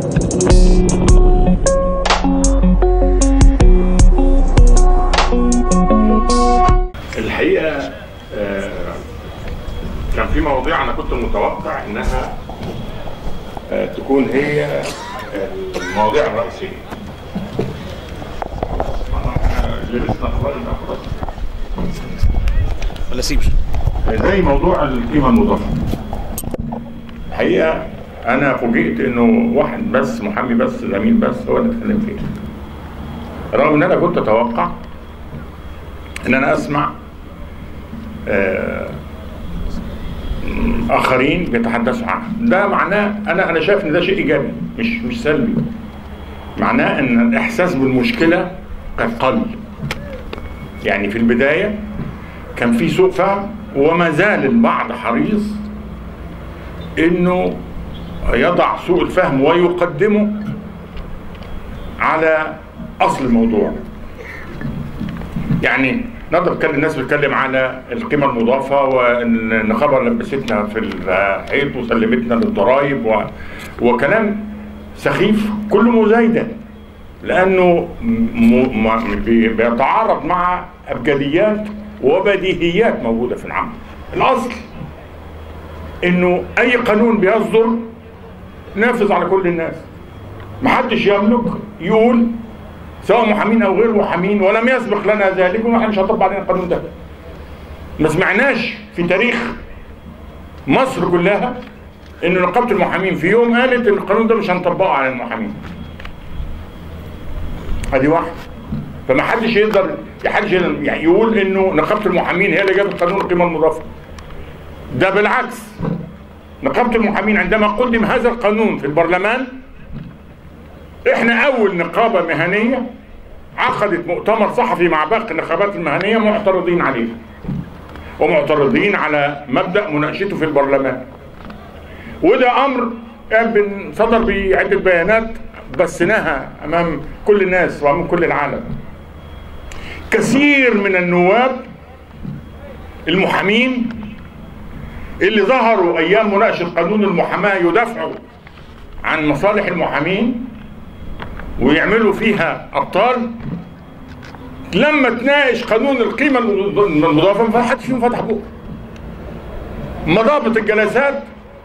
الحقيقه آه، كان في مواضيع انا كنت متوقع انها آه، تكون هي المواضيع الرئيسيه. احنا لبسنا اخبار الأخبار. ولا سيب زي موضوع القيمه المضافه. الحقيقه انا فوجئت انه واحد بس محامي بس زميل بس هو اللي اتكلم فيه. رغم ان انا كنت اتوقع ان انا اسمع آه، م- اخرين بيتحدثوا عنها ده معناه انا انا شايف ان ده شيء ايجابي مش مش سلبي معناه ان الاحساس بالمشكله قد قل يعني في البدايه كان في سوء فهم وما زال البعض حريص انه يضع سوء الفهم ويقدمه على اصل الموضوع يعني نقدر نتكلم الناس بتتكلم على القيمه المضافه وان النقابه لبستنا في الحيط وسلمتنا للضرائب و... وكلام سخيف كله مزايده لانه م... م... بي- بيتعارض مع ابجديات وبديهيات موجوده في العمل الاصل انه اي قانون بيصدر نافذ على كل الناس محدش يملك يقول سواء محامين او غير محامين ولم يسبق لنا ذلك واحنا مش هنطبق علينا القانون ده ما سمعناش في تاريخ مصر كلها ان نقابه المحامين في يوم قالت ان القانون ده مش هنطبقه على المحامين ادي واحد فما حدش يقدر حدش يعني يقول انه نقابه المحامين هي اللي جابت قانون القيمه المضافه ده بالعكس نقابه المحامين عندما قدم هذا القانون في البرلمان احنا اول نقابه مهنيه عقدت مؤتمر صحفي مع باقي النقابات المهنيه معترضين عليه ومعترضين على مبدا مناقشته في البرلمان وده امر بن- صدر بعده بيانات بثناها امام كل الناس وامام كل العالم كثير من النواب المحامين اللي ظهروا ايام مناقشه قانون المحاماه يدافعوا عن مصالح المحامين ويعملوا فيها ابطال لما تناقش قانون القيمه المضافه ما حدش فيهم فتح بقه مضابط الجلسات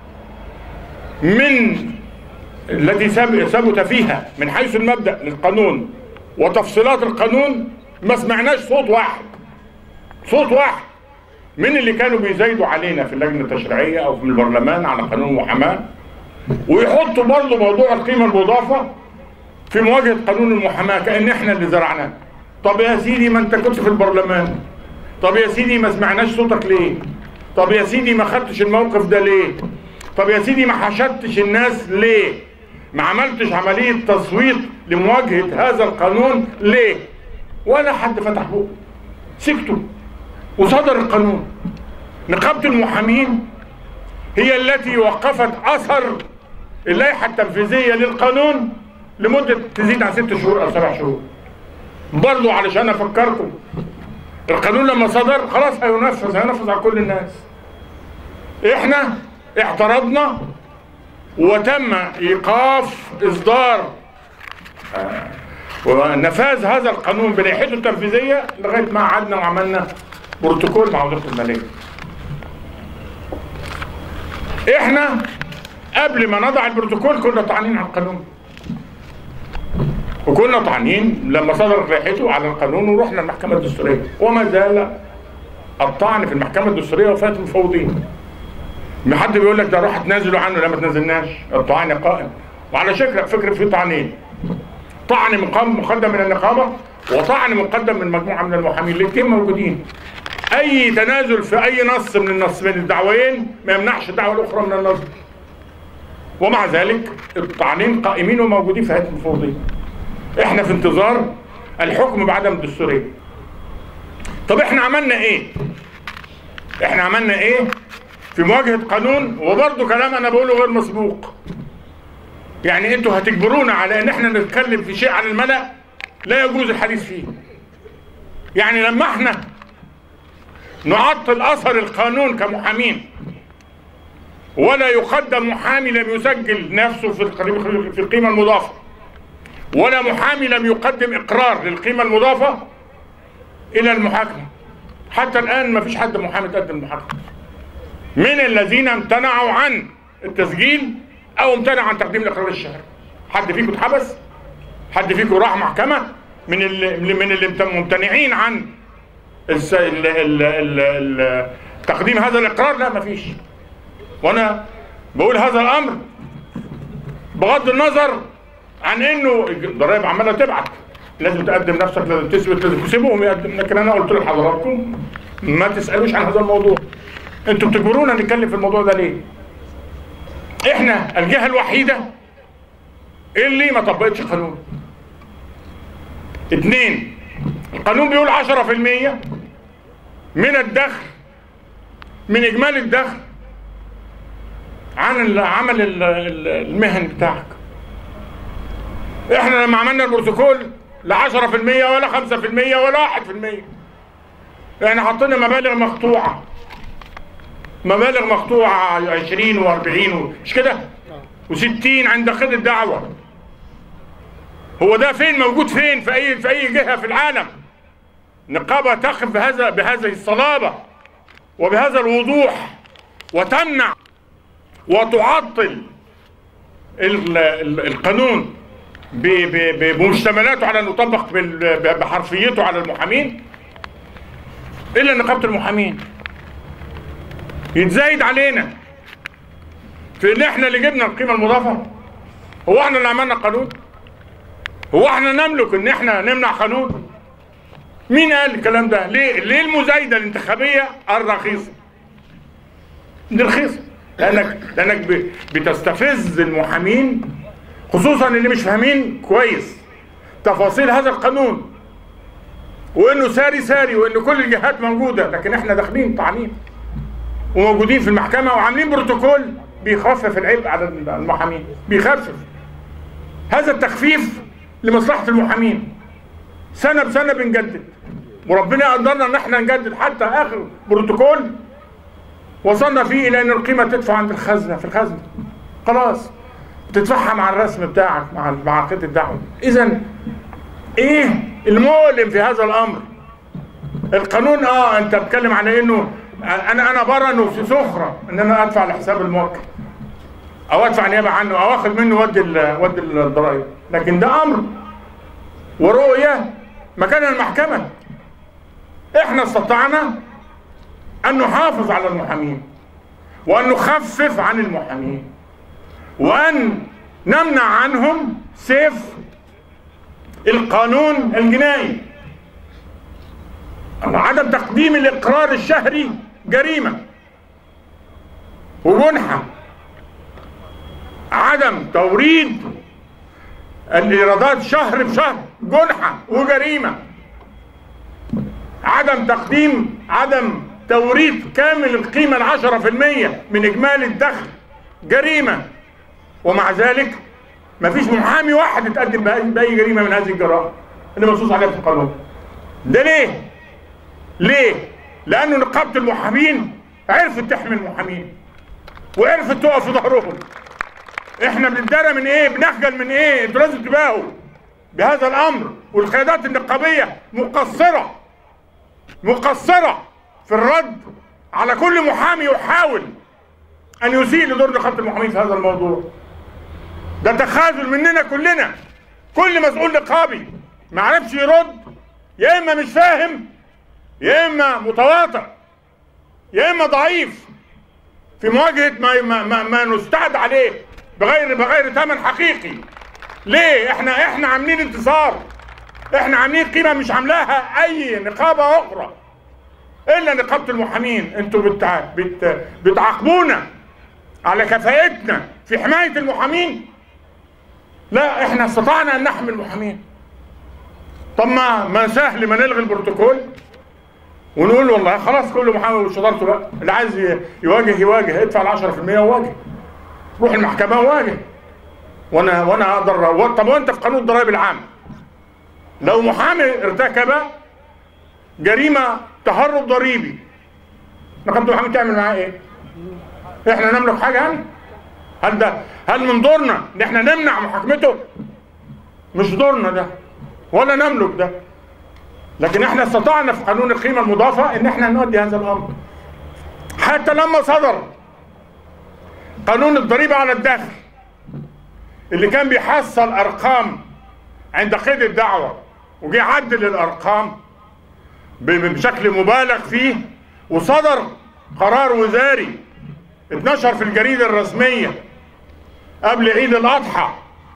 من التي ثب- ثبت فيها من حيث المبدا للقانون وتفصيلات القانون ما سمعناش صوت واحد صوت واحد من اللي كانوا بيزايدوا علينا في اللجنه التشريعيه او في البرلمان على قانون المحاماه ويحطوا برضه موضوع القيمه المضافه في مواجهه قانون المحاماه كان احنا اللي زرعناه طب يا سيدي ما انت كنت في البرلمان طب يا سيدي ما سمعناش صوتك ليه طب يا سيدي ما خدتش الموقف ده ليه طب يا سيدي ما حشدتش الناس ليه ما عملتش عمليه تصويت لمواجهه هذا القانون ليه ولا حد فتح بقه سكتوا وصدر القانون نقابه المحامين هي التي وقفت اثر اللائحه التنفيذيه للقانون لمده تزيد عن ست شهور او سبع شهور برضو علشان افكركم القانون لما صدر خلاص هينفذ هينفذ على كل الناس احنا اعترضنا وتم ايقاف اصدار آه، ونفاذ هذا القانون بلائحته التنفيذيه لغايه ما قعدنا وعملنا بروتوكول مع وزاره الماليه احنا قبل ما نضع البروتوكول كنا طعنين على القانون وكنا طعنين لما صدرت لائحته على القانون ورحنا المحكمه الدستوريه وما زال الطعن في المحكمه الدستوريه وفاه المفوضين ما حد بيقول لك ده روح تنازلوا عنه لا ما تنزلناش الطعن قائم وعلى فكره فكره في طعنين طعن مقام مقدم من النقابه وطعن مقدم من مجموعه من المحامين الاثنين موجودين اي تنازل في اي نص من النص من الدعوين ما يمنعش الدعوه الاخرى من النص ومع ذلك الطعنين قائمين وموجودين في هيئه المفوضيه احنا في انتظار الحكم بعدم الدستوريه طب احنا عملنا ايه احنا عملنا ايه في مواجهه قانون وبرضه كلام انا بقوله غير مسبوق يعني انتوا هتجبرونا على ان احنا نتكلم في شيء على الملأ لا يجوز الحديث فيه يعني لما احنا نعطل اثر القانون كمحامين ولا يقدم محامي لم يسجل نفسه في القيمة- في القيمة المضافة ولا محامي لم يقدم إقرار للقيمة المضافة إلى المحاكمة حتى الآن ما فيش حد محامي تقدم المحاكمة من الذين امتنعوا عن التسجيل أو امتنع عن تقديم الإقرار الشهري حد فيكم اتحبس؟ حد فيكم راح محكمة من اللي من اللي ممتنعين عن الس- ال- ال- ال- ال- تقديم هذا الإقرار لا مفيش وانا بقول هذا الامر بغض النظر عن انه الضرائب عماله تبعت لازم تقدم نفسك لازم تثبت لازم تسيبهم يقدم لكن انا قلت لحضراتكم ما تسالوش عن هذا الموضوع انتوا بتجبرونا نتكلم في الموضوع ده ليه؟ احنا الجهه الوحيده اللي ما طبقتش قانون اتنين القانون بيقول 10% من الدخل من اجمالي الدخل عن العمل ال- ال- المهني بتاعك احنا لما عملنا البروتوكول لا 10% ولا 5% ولا 1% احنا حطينا مبالغ مقطوعه مبالغ مقطوعه 20 و40 مش كده و60 عند قيد الدعوه هو ده فين موجود فين في اي في اي جهه في العالم نقابه تقف بهذا بهذه الصلابه وبهذا الوضوح وتمنع وتعطل ال- ال- القانون ب- ب- ب- بمشتملاته على انه يطبق بال- بحرفيته على المحامين الا نقابه المحامين يتزايد علينا في ان احنا اللي جبنا القيمه المضافه هو احنا اللي عملنا قانون هو احنا نملك ان احنا نمنع قانون مين قال الكلام ده ليه ليه المزايده الانتخابيه الرخيصه دي رخيصه لانك لانك ب- بتستفز المحامين خصوصا اللي مش فاهمين كويس تفاصيل هذا القانون وانه ساري ساري وان كل الجهات موجوده لكن احنا داخلين طعنين وموجودين في المحكمه وعاملين بروتوكول بيخفف العبء على المحامين بيخفف هذا التخفيف لمصلحه المحامين سنه بسنه بنجدد وربنا قدرنا ان احنا نجدد حتى اخر بروتوكول وصلنا فيه الى ان القيمه تدفع عند الخزنه في الخزنه خلاص تدفعها مع الرسم بتاعك مع مع عقيده الدعوه اذا ايه المؤلم في هذا الامر القانون اه انت بتتكلم على انه انا انا برى انه في سخره ان انا ادفع لحساب الموكل او ادفع نيابه عنه او اخذ منه ود ال- ود الضرائب لكن ده امر ورؤيه مكان المحكمه احنا استطعنا ان نحافظ على المحامين وان نخفف عن المحامين وان نمنع عنهم سيف القانون الجنائي عدم تقديم الاقرار الشهري جريمه وجنحه عدم توريد الايرادات شهر بشهر جنحه وجريمه عدم تقديم عدم توريد كامل القيمة العشرة في المية من إجمالي الدخل جريمة ومع ذلك مفيش محامي واحد يتقدم بأي, بأي جريمة من هذه الجرائم اللي منصوص عليها في القانون ده ليه؟ ليه؟ لأنه نقابة المحامين عرفت تحمي المحامين وعرفت تقف في ظهرهم احنا بنتدرى من ايه؟ بنخجل من ايه؟ انتوا لازم تباهوا بهذا الامر والقيادات النقابيه مقصره مقصرة في الرد على كل محامي يحاول أن يسيء لدور نقابة المحامين في هذا الموضوع ده تخاذل مننا كلنا كل مسؤول نقابي ما عرفش يرد يا إما مش فاهم يا إما متواطئ يا إما ضعيف في مواجهة ما, ما, ما, ما نستعد عليه بغير بغير ثمن حقيقي ليه احنا احنا عاملين انتصار احنا عاملين قيمه مش عاملاها اي نقابه اخرى الا نقابه المحامين انتوا بتع... بت... بتعاقبونا على كفاءتنا في حمايه المحامين لا احنا استطعنا ان نحمي المحامين طب ما ما سهل ما نلغي البروتوكول ونقول والله خلاص كل محامي وشطارته بقى اللي عايز ي- يواجه يواجه ادفع ال 10% وواجه روح المحكمه وواجه وانا وانا اقدر و- طب وانت في قانون الضرائب العام لو محامي ارتكب جريمه تهرب ضريبي نقابه المحامين تعمل معاه ايه؟ احنا نملك حاجه يعني هل ده هل من دورنا ان احنا نمنع محاكمته مش دورنا ده ولا نملك ده لكن احنا استطعنا في قانون القيمه المضافه ان احنا نؤدي هذا الامر حتى لما صدر قانون الضريبه على الدخل اللي كان بيحصل ارقام عند قيد الدعوه وجي عدل الارقام بشكل مبالغ فيه وصدر قرار وزاري اتنشر في الجريدة الرسمية قبل عيد الأضحى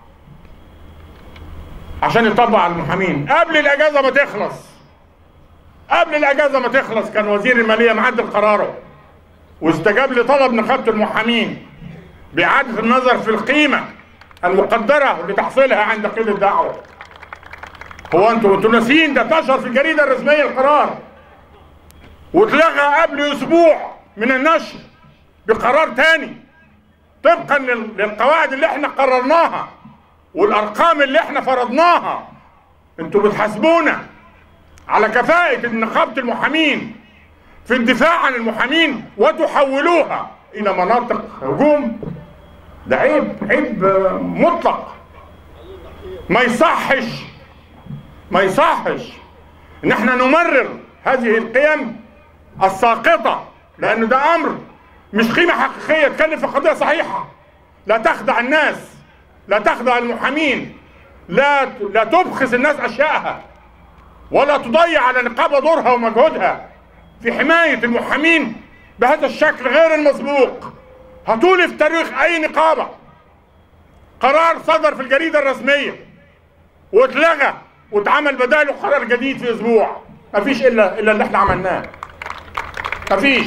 عشان يطبق على المحامين قبل الأجازة ما تخلص قبل الأجازة ما تخلص كان وزير المالية معدل قراره واستجاب لطلب نقابة المحامين بإعادة النظر في القيمة المقدرة لتحصيلها عند قيد الدعوة هو انتوا انتوا ناسيين ده اتنشر في الجريدة الرسمية القرار واتلغى قبل اسبوع من النشر بقرار تاني طبقا للقواعد اللي احنا قررناها والارقام اللي احنا فرضناها انتوا بتحاسبونا على كفاءة نقابة المحامين في الدفاع عن المحامين وتحولوها الى مناطق هجوم ده عيب عيب مطلق ما يصحش ما يصحش ان احنا نمرر هذه القيم الساقطة لأنه ده أمر مش قيمة حقيقية تكلف في قضية صحيحة لا تخدع الناس لا تخدع المحامين لا لا تبخس الناس أشيائها ولا تضيع على نقابة دورها ومجهودها في حماية المحامين بهذا الشكل غير المسبوق هتولي في تاريخ أي نقابة قرار صدر في الجريدة الرسمية واتلغى واتعمل بداله قرار جديد في أسبوع مفيش إلا إلا اللي احنا عملناه مفيش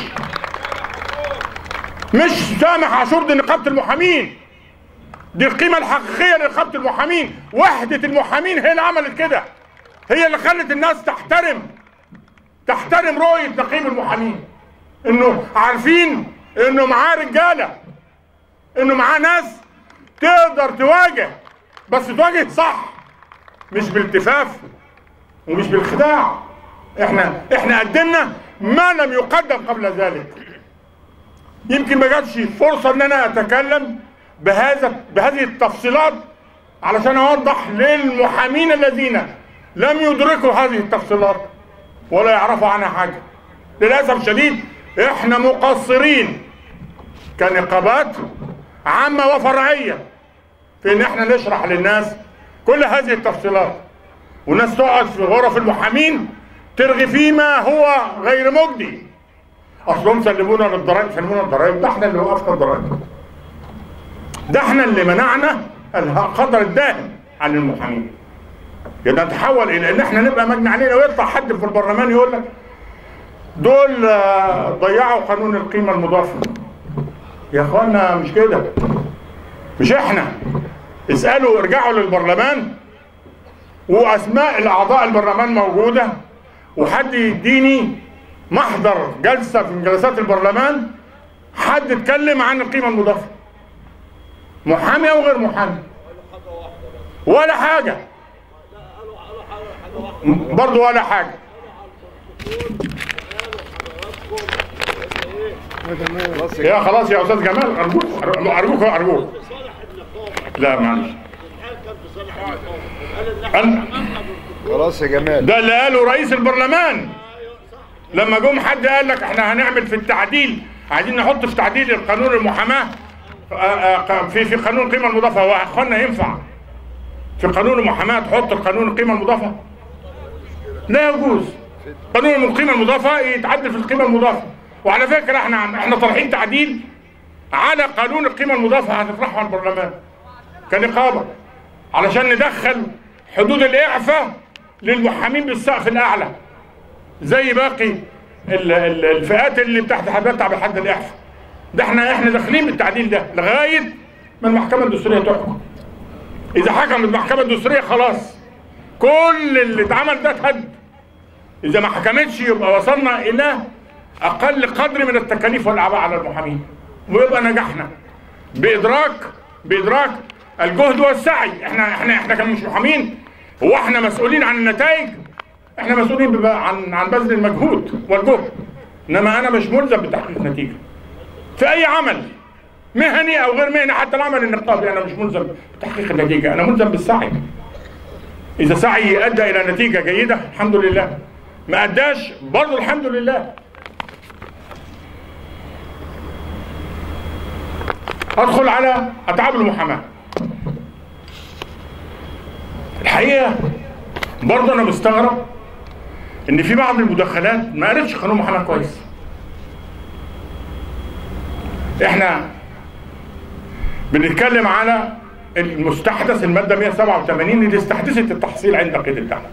مش سامح عاشور دي نقابة المحامين دي القيمة الحقيقية لنقابة المحامين وحدة المحامين هي اللي عملت كده هي اللي خلت الناس تحترم تحترم رؤية نقيب المحامين انه عارفين انه معاه رجالة انه معاه ناس تقدر تواجه بس تواجه صح مش بالتفاف ومش بالخداع احنا احنا قدمنا ما لم يقدم قبل ذلك يمكن ما جاتش فرصه ان انا اتكلم بهذا بهذه التفصيلات علشان اوضح للمحامين الذين لم يدركوا هذه التفصيلات ولا يعرفوا عنها حاجه للاسف الشديد احنا مقصرين كنقابات عامه وفرعيه في ان احنا نشرح للناس كل هذه التفصيلات والناس تقعد في غرف المحامين ترغي فيما هو غير مجدي اصلهم سلمونا للضرائب سلمونا الضرائب ده احنا اللي وقفنا الضرائب ده احنا اللي منعنا القدر الداهم عن المحامين يبقى نتحول الى ان احنا نبقى مجني علينا ويطلع حد في البرلمان يقول لك دول ضيعوا قانون القيمه المضافه يا اخوانا مش كده مش احنا اسالوا ارجعوا للبرلمان واسماء الاعضاء البرلمان موجوده وحد يديني محضر جلسه في جلسات البرلمان حد اتكلم عن القيمه المضافه محامي او غير محامي ولا حاجه برضه ولا حاجه يا خلاص يا استاذ جمال ارجوك ارجوك ارجوك لا معلش خلاص يا جمال ده اللي قاله رئيس البرلمان لما جم حد قال لك احنا هنعمل في التعديل عايزين نحط في تعديل القانون المحاماه في في قانون القيمه المضافه هو اخوانا ينفع في قانون المحاماه تحط القانون القيمه المضافه لا يجوز قانون القيمه المضافه يتعدل في القيمه المضافه وعلى فكره احنا احنا طالعين تعديل على قانون القيمه المضافه هنطرحه على البرلمان كنقابه علشان ندخل حدود الاعفاء للمحامين بالسقف الاعلى زي باقي الفئات اللي تحت بتتعب بحد الاعفاء ده احنا احنا داخلين بالتعديل ده لغايه ما المحكمه الدستوريه تحكم اذا حكمت المحكمه الدستوريه خلاص كل اللي اتعمل ده اتهد اذا ما حكمتش يبقى وصلنا الى اقل قدر من التكاليف والاعباء على المحامين ويبقى نجحنا بادراك بادراك الجهد والسعي احنا احنا احنا كمش محامين هو احنا مسؤولين عن النتائج احنا مسؤولين عن عن بذل المجهود والجهد انما انا مش ملزم بتحقيق نتيجه في اي عمل مهني او غير مهني حتى العمل النقابي انا مش ملزم بتحقيق النتيجه انا ملزم بالسعي اذا سعي ادى الى نتيجه جيده الحمد لله ما اداش برضه الحمد لله ادخل على اتعاب المحاماه الحقيقه برضه انا مستغرب ان في بعض المداخلات ما قريتش قانون المحاماه كويس احنا بنتكلم على المستحدث الماده 187 اللي استحدثت التحصيل عند قيد الدعوه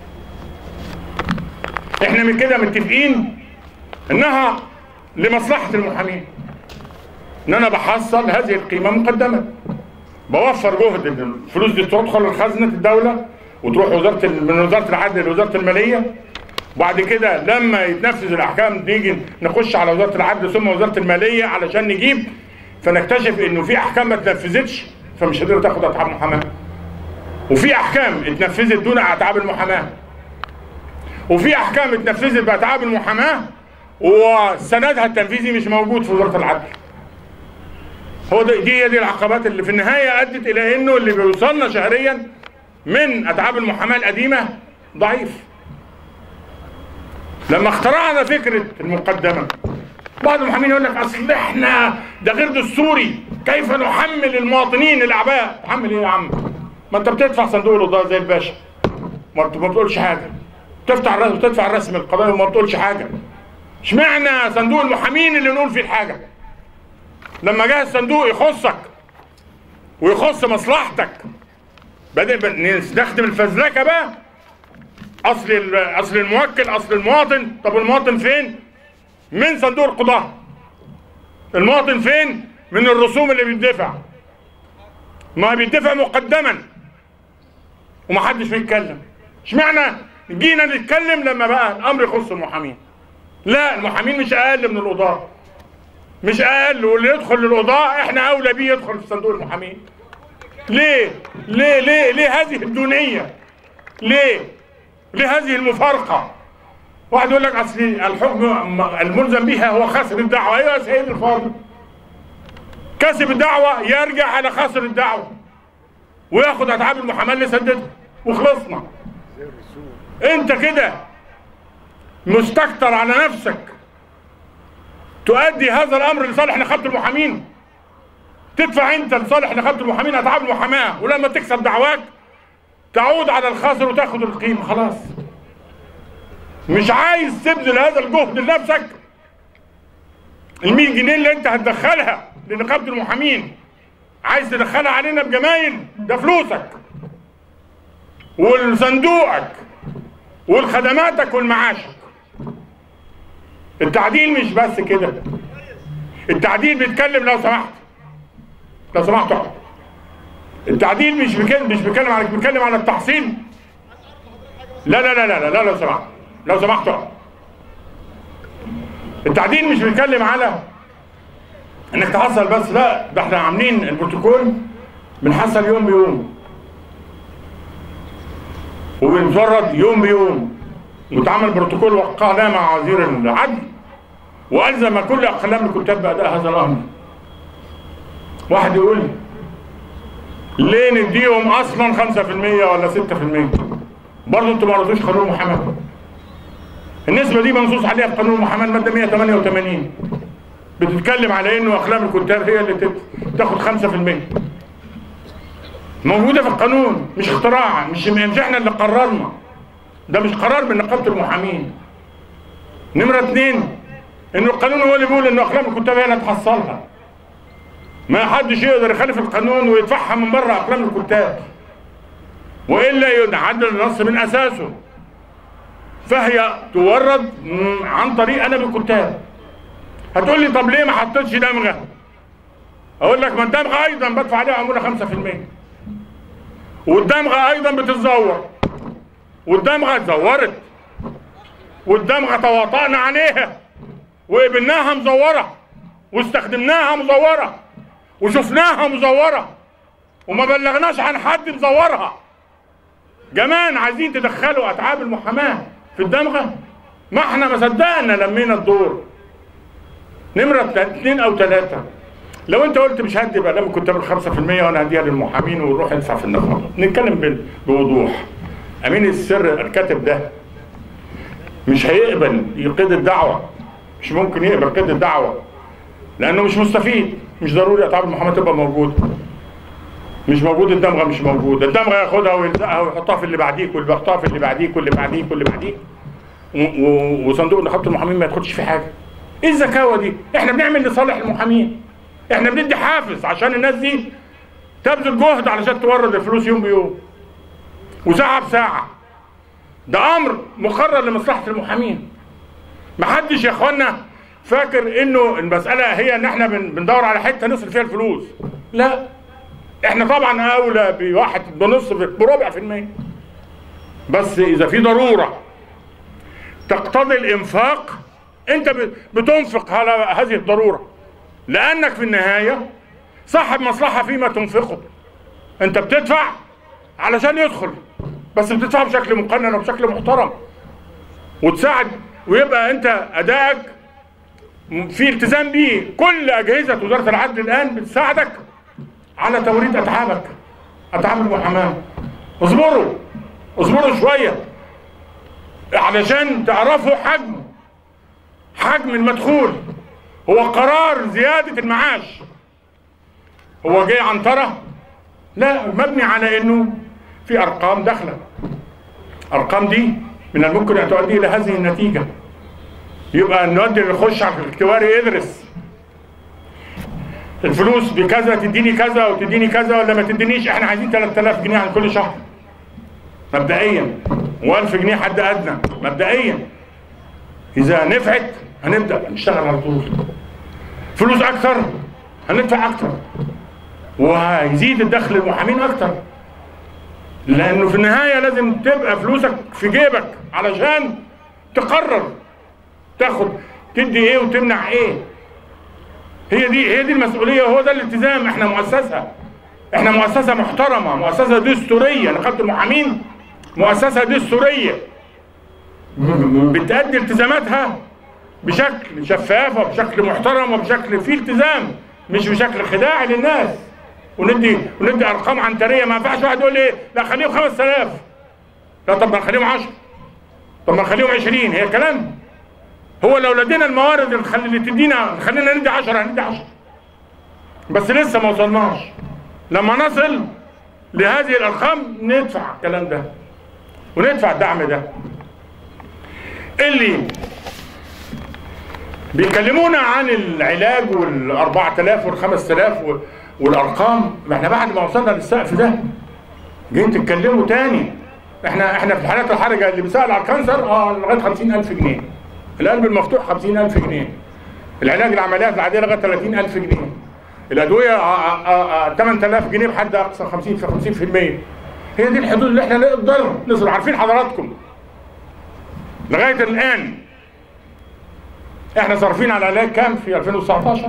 احنا من كده متفقين انها لمصلحه المحامين ان انا بحصل هذه القيمه مقدما بوفر جهد إن الفلوس دي تدخل لخزنه الدوله وتروح وزاره ال- من وزاره العدل لوزاره الماليه وبعد كده لما يتنفذ الاحكام نيجي نخش على وزاره العدل ثم وزاره الماليه علشان نجيب فنكتشف انه في احكام ما اتنفذتش فمش قادره تاخد اتعاب محاماه وفي احكام اتنفذت دون اتعاب المحاماه وفي احكام اتنفذت باتعاب المحاماه وسندها التنفيذي مش موجود في وزاره العدل هو ده دي هي دي العقبات اللي في النهايه ادت الى انه اللي بيوصلنا شهريا من اتعاب المحاماه القديمه ضعيف لما اخترعنا فكره المقدمه بعض المحامين يقول لك اصل احنا ده غير دستوري كيف نحمل المواطنين الاعباء تحمل ايه يا عم ما انت بتدفع صندوق الاوضاع زي الباشا ما بت- ما بتقولش حاجه تفتح الرسم وتدفع الرسم القضائي وما بتقولش حاجه اشمعنى صندوق المحامين اللي نقول فيه الحاجه لما جه الصندوق يخصك ويخص مصلحتك بدأ ب- نستخدم الفزلكه بقى اصل ال- اصل الموكل اصل المواطن طب المواطن فين من صندوق القضاء المواطن فين من الرسوم اللي بيدفع ما بيدفع مقدما ومحدش بيتكلم اشمعنى جينا نتكلم لما بقى الامر يخص المحامين لا المحامين مش اقل من القضاة مش اقل واللي يدخل للقضاء احنا اولى بيه يدخل في صندوق المحامين ليه ليه ليه ليه هذه الدونية ليه ليه هذه المفارقة واحد يقول لك اصل الحكم الملزم بها هو خسر الدعوة ايوه يا سيد الفاضل كسب الدعوة يرجع على خسر الدعوة وياخد اتعاب المحاماة اللي سددها وخلصنا انت كده مستكتر على نفسك تؤدي هذا الامر لصالح نقابه المحامين تدفع انت لصالح نقابه المحامين اتعاب المحاماه ولما تكسب دعواك تعود على الخاسر وتاخد القيمه خلاص مش عايز تبذل هذا الجهد لنفسك ال 100 جنيه اللي انت هتدخلها لنقابه المحامين عايز تدخلها علينا بجمايل ده فلوسك وصندوقك والخدماتك والمعاشك التعديل مش بس كده التعديل بيتكلم لو سمحت لو سمحت اقعد التعديل مش بيتكلم مش بيتكلم على بيتكلم على التحصيل لا لا لا لا لا, لا لو سمحت لو سمحت اقعد التعديل مش بيتكلم على انك تحصل بس لا ده احنا عاملين البروتوكول بنحصل يوم بيوم وبنفرد يوم بيوم واتعمل بروتوكول وقعناه مع وزير العدل والزم كل اقلام الكتاب باداء هذا الامر واحد يقول لي ليه نديهم اصلا 5% ولا 6% برضه انتوا ما رضوش قانون المحاماه النسبه دي منصوص عليها في قانون المحاماه الماده 188 بتتكلم على انه اقلام الكتاب هي اللي تت- تاخد 5% موجوده في القانون مش اختراع مش مش احنا اللي قررنا ده مش قرار من نقابه المحامين نمره اتنين ان القانون هو اللي بيقول ان اقلام الكتاب هي اللي هتحصلها ما حدش يقدر يخالف القانون ويدفعها من بره اقلام الكتاب والا يعدل النص من اساسه فهي تورد م- عن طريق انا بالكتاب هتقول لي طب ليه ما حطيتش دمغه اقول لك ما الدمغه ايضا بدفع عليها عموله 5% والدمغه ايضا بتتزور والدمغه اتزورت والدمغه تواطأنا عليها وقبلناها مزوره واستخدمناها مزوره وشفناها مزوره وما بلغناش عن حد مزورها كمان عايزين تدخلوا اتعاب المحاماه في الدمغه ما احنا ما صدقنا لمينا الدور نمره اتنين او ثلاثه لو انت قلت مش هدي بقى لما كنت تعمل 5% وانا هديها للمحامين ونروح ندفع في النقابه نتكلم بال- بوضوح امين السر الكاتب ده مش هيقبل يقيد الدعوه مش ممكن يقبل قيد الدعوه لانه مش مستفيد مش ضروري اتعاب المحاماه تبقى موجوده مش موجود الدمغه مش موجوده الدمغه ياخدها ويلزقها ويحطها في اللي بعديك واللي يحطها في اللي بعديك واللي بعديك واللي بعديك و- و- وصندوق نقابه المحامين ما ياخدش فيه حاجه ايه الزكاوه دي احنا بنعمل لصالح المحامين احنا بندي حافز عشان الناس دي تبذل جهد علشان تورد الفلوس يوم بيوم وساعه بساعه ده امر مقرر لمصلحه المحامين محدش يا اخوانا فاكر انه المساله هي ان احنا بن- بندور على حته نصرف فيها الفلوس لا احنا طبعا اولى بواحد بنص بربع في المية بس اذا في ضروره تقتضي الانفاق انت ب- بتنفق على هذه الضروره لانك في النهايه صاحب مصلحه فيما تنفقه انت بتدفع علشان يدخل بس بتدفع بشكل مقنن وبشكل محترم وتساعد ويبقى انت ادائك في التزام بيه كل اجهزه وزاره العدل الان بتساعدك على توريد اتعابك اتعاب المحاماه اصبروا اصبروا شويه علشان تعرفوا حجمه حجم المدخول هو قرار زياده المعاش هو جاي عنتره لا مبني على انه في ارقام داخله ارقام دي من الممكن ان تؤدي الى هذه النتيجه يبقى نودي اللي يخش على الاختباري يدرس الفلوس بكذا تديني كذا وتديني كذا ولا ما تدينيش احنا عايزين 3000 جنيه عن كل شهر مبدئيا و1000 جنيه حد ادنى مبدئيا اذا نفعت هنبدا نشتغل على طول فلوس اكتر هندفع اكتر وهيزيد الدخل المحامين اكتر لانه في النهايه لازم تبقى فلوسك في جيبك علشان تقرر تاخد تدي ايه وتمنع ايه هي دي هي دي المسؤوليه وهو ده الالتزام احنا مؤسسه احنا مؤسسه محترمه مؤسسه دستوريه نقابه المحامين مؤسسه دستوريه بتأدي التزاماتها بشكل شفاف وبشكل محترم وبشكل فيه التزام مش بشكل خداعي للناس وندي وندي ارقام عنتريه ما ينفعش واحد يقول لي لا خليهم 5000 لا طب ما نخليهم 10 طب ما نخليهم 20 هي كلام هو لو لدينا الموارد اللي تخلي- اللي تدينا خلينا ندي 10 هندي 10 بس لسه ما وصلناش لما نصل لهذه الارقام ندفع الكلام ده وندفع الدعم ده اللي بيكلمونا عن العلاج وال 4000 وال 5000 وال- والارقام ما احنا بعد ما وصلنا للسقف ده جايين تتكلموا تاني احنا احنا في الحالات الحرجه اللي بيسال على الكانسر اه لغايه 50000 جنيه القلب المفتوح 50000 جنيه العلاج العمليات العاديه لغايه 30000 جنيه الادويه آه، آه، آه، 8000 جنيه بحد اقصى 50 في 50% هي دي الحدود اللي احنا نقدر نصرف عارفين حضراتكم لغايه الان احنا صارفين على العلاج كام في 2019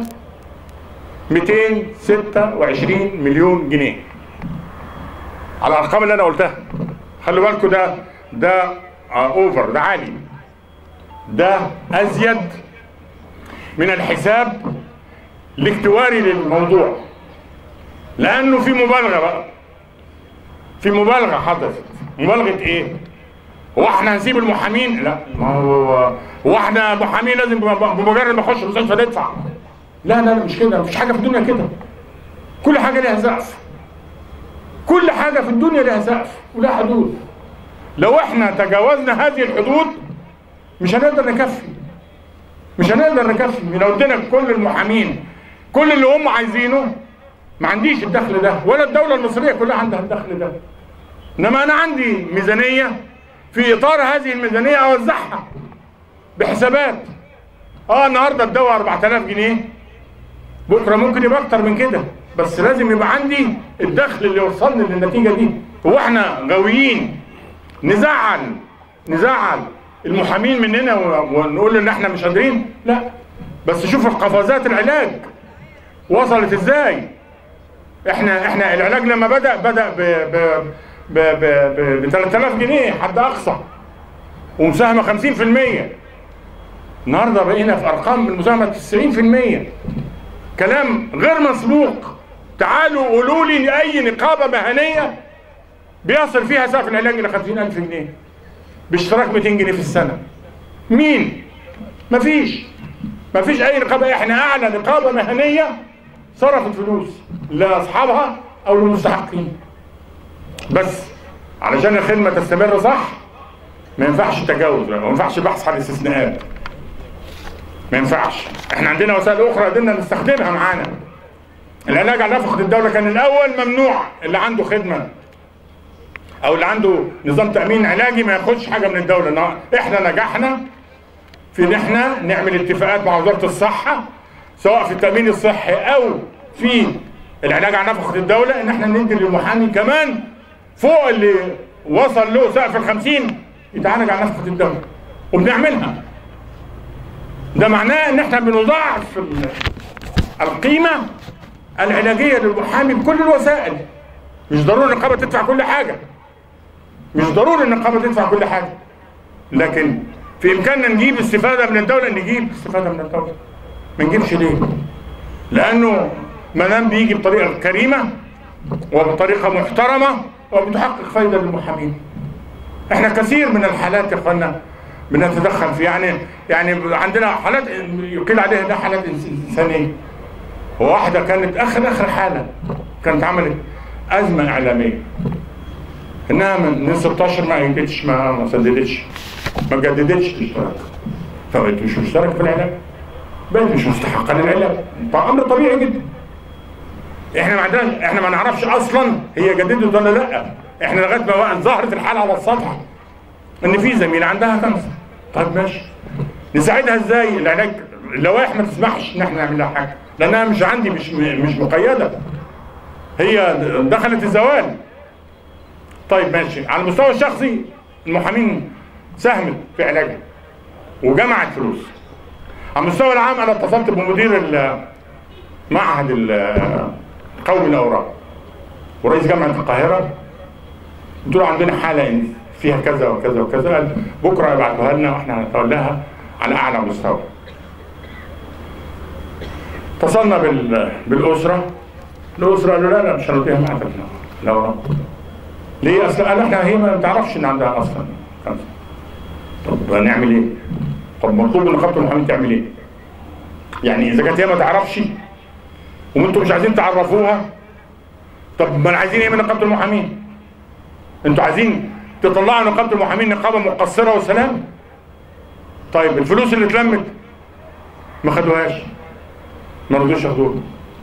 226 مليون جنيه على الارقام اللي انا قلتها خلوا بالكم ده ده آه اوفر ده عالي ده ازيد من الحساب الاكتواري للموضوع لانه في مبالغه بقى في مبالغه حدثت مبالغه ايه هو احنا هنسيب المحامين لا ما هو هو احنا محامين لازم بمجرد ما اخش المستشفى ندفع لا لا لا مش كده مفيش حاجه في الدنيا كده كل حاجه ليها سقف كل حاجه في الدنيا ليها سقف ولها حدود لو احنا تجاوزنا هذه الحدود مش هنقدر نكفي مش هنقدر نكفي لو ادينا كل المحامين كل اللي هم عايزينه ما عنديش الدخل ده ولا الدوله المصريه كلها عندها الدخل ده انما انا عندي ميزانيه في اطار هذه الميزانيه اوزعها بحسابات اه النهارده الدواء 4000 جنيه بكره ممكن يبقى اكتر من كده بس لازم يبقى عندي الدخل اللي يوصلني للنتيجه دي هو احنا غاويين نزعل نزعل المحامين مننا و- ونقول ان احنا مش قادرين لا بس شوف القفزات العلاج وصلت ازاي احنا احنا العلاج لما بدا بدا ب ب ب ب ب ب 3000 جنيه حد اقصى ومساهمه 50% النهارده بقينا في ارقام المساهمه 90% كلام غير مسبوق تعالوا قولوا لي اي نقابه مهنيه بيصل فيها سقف العلاج الى 50000 جنيه باشتراك 200 جنيه في السنه مين مفيش مفيش اي نقابه احنا اعلى نقابه مهنيه صرفت فلوس لاصحابها او للمستحقين بس علشان الخدمه تستمر صح ما ينفعش تجاوز ما ينفعش بحث عن الاستثناءات ما ينفعش احنا عندنا وسائل اخرى قدرنا نستخدمها معانا العلاج على نفقه الدوله كان الاول ممنوع اللي عنده خدمه او اللي عنده نظام تامين علاجي ما ياخدش حاجه من الدوله احنا نجحنا في ان احنا نعمل اتفاقات مع وزاره الصحه سواء في التامين الصحي او في العلاج على نفقه الدوله ان احنا ندي للمحامي كمان فوق اللي وصل له سقف ال 50 يتعالج على نفقه الدوله وبنعملها ده معناه ان احنا بنضاعف القيمه العلاجيه للمحامي بكل الوسائل مش ضروري النقابه تدفع كل حاجه مش ضروري النقابه تدفع كل حاجه لكن في امكاننا نجيب استفاده من الدوله نجيب استفاده من الدوله ما نجيبش ليه؟ لانه ما دام بيجي بطريقه كريمه وبطريقه محترمه وبتحقق فايده للمحامين. احنا كثير من الحالات يا اخوانا بنتدخل في يعني يعني عندنا حالات يقيل عليها انها حالات انسانيه. واحده كانت اخر اخر حاله كانت عملت ازمه اعلاميه. انها من 16 ما جدتش ما ما سددتش ما جددتش الاشتراك فبقت مش مشترك في العلاج بقت مش مستحقه للعلاج امر طبيعي جدا احنا ما عندنا احنا ما نعرفش اصلا هي جددت ولا لا احنا لغايه ما ظهرت الحاله على السطح ان في زميله عندها كانسر طيب ماشي نساعدها ازاي العلاج اللوائح ما تسمحش ان احنا نعمل لها حاجه لانها مش عندي مش مش مقيده هي دخلت الزوال طيب ماشي على المستوى الشخصي المحامين ساهمت في علاجها وجمعت فلوس على المستوى العام انا اتصلت بمدير معهد القومي للاوراق ورئيس جامعه القاهره قلت له عندنا حاله فيها كذا وكذا وكذا قال بكره يبعتوها لنا واحنا هنتولاها على اعلى مستوى اتصلنا بال... بالاسره الاسره قالوا لا لا مش هنوديها معهد الاوراق ليه اصل قال احنا هي ما تعرفش ان عندها اصلا كانسر طب هنعمل ايه؟ طب مطلوب من نقابه المحامين تعمل ايه؟ يعني اذا كانت هي ما تعرفش وانتم مش عايزين تعرفوها طب ما عايزين ايه من نقابه المحامين؟ انتوا عايزين تطلعوا نقابه المحامين نقابه مقصره وسلام؟ طيب الفلوس اللي اتلمت ما خدوهاش ما رضوش ياخدوها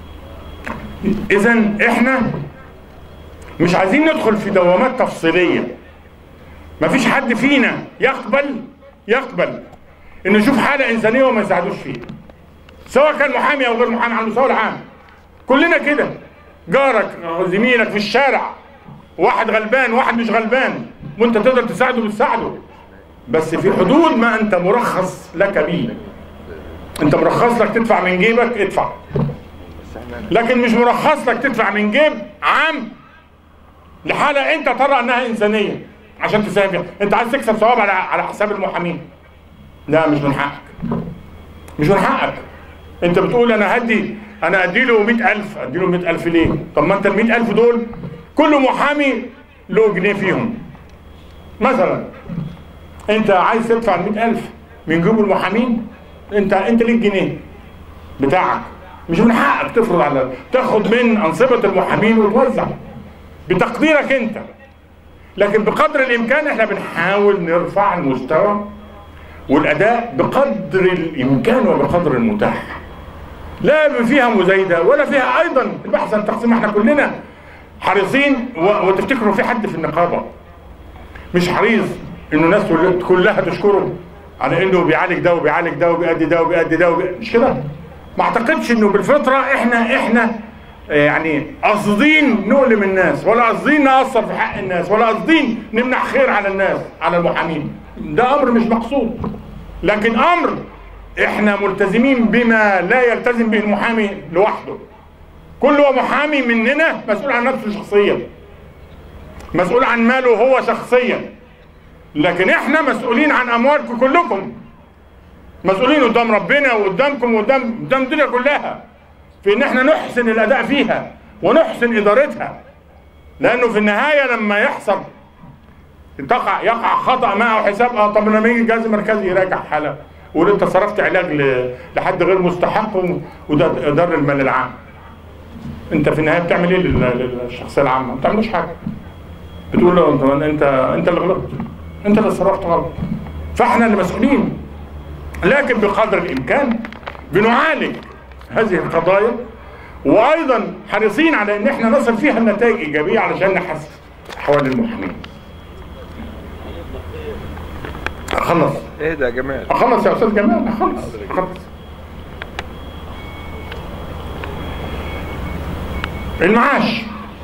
اذا احنا مش عايزين ندخل في دوامات تفصيليه مفيش حد فينا يقبل يقبل انه يشوف حاله انسانيه وما يساعدوش فيها سواء كان محامي او غير محامي على المستوى العام كلنا كده جارك او زميلك في الشارع واحد غلبان واحد مش غلبان وانت تقدر تساعده بتساعده بس في حدود ما انت مرخص لك به انت مرخص لك تدفع من جيبك ادفع لكن مش مرخص لك تدفع من جيب عام لحاله انت ترى انها انسانيه عشان تساهم فيها انت عايز تكسب ثواب على على حساب المحامين لا مش من حقك مش من حقك انت بتقول انا هدي انا ادي له 100000 ادي له 100000 ليه طب ما انت ال 100000 دول كل محامي له جنيه فيهم مثلا انت عايز تدفع ال 100000 من جيب المحامين انت انت ليك جنيه بتاعك مش من حقك تفرض على تاخد من انصبه المحامين وتوزع بتقديرك انت لكن بقدر الامكان احنا بنحاول نرفع المستوى والاداء بقدر الامكان وبقدر المتاح لا فيها مزايده ولا فيها ايضا البحث عن تقسيم احنا كلنا حريصين و... وتفتكروا في حد في النقابه مش حريص انه الناس كلها تشكره على انه بيعالج ده وبيعالج ده وبيأدي ده وبيأدي ده وبي... مش كده ما اعتقدش انه بالفطره احنا احنا يعني قاصدين نؤلم الناس ولا قاصدين نأثر في حق الناس ولا قاصدين نمنع خير على الناس على المحامين ده امر مش مقصود لكن امر احنا ملتزمين بما لا يلتزم به المحامي لوحده كل محامي مننا مسؤول عن نفسه شخصيا مسؤول عن ماله هو شخصيا لكن احنا مسؤولين عن اموالكم كلكم مسؤولين قدام ربنا وقدامكم وقدام قدام الدنيا كلها في ان احنا نحسن الاداء فيها ونحسن ادارتها لانه في النهايه لما يحصل تقع يقع خطا ما او حساب اه طب لما يجي الجهاز المركزي يراجع حاله ويقول انت صرفت علاج ل- لحد غير مستحق و- وده ضر المال العام انت في النهايه بتعمل ايه لل- للشخصيه العامه؟ ما بتعملوش حاجه بتقول له انت انت انت اللي غلطت انت اللي صرفت غلط فاحنا اللي مسؤولين لكن بقدر الامكان بنعالج هذه القضايا وايضا حريصين على ان احنا نصل فيها النتائج ايجابيه علشان نحسن احوال المحامين. اخلص ايه ده يا جمال اخلص يا استاذ جمال اخلص اخلص المعاش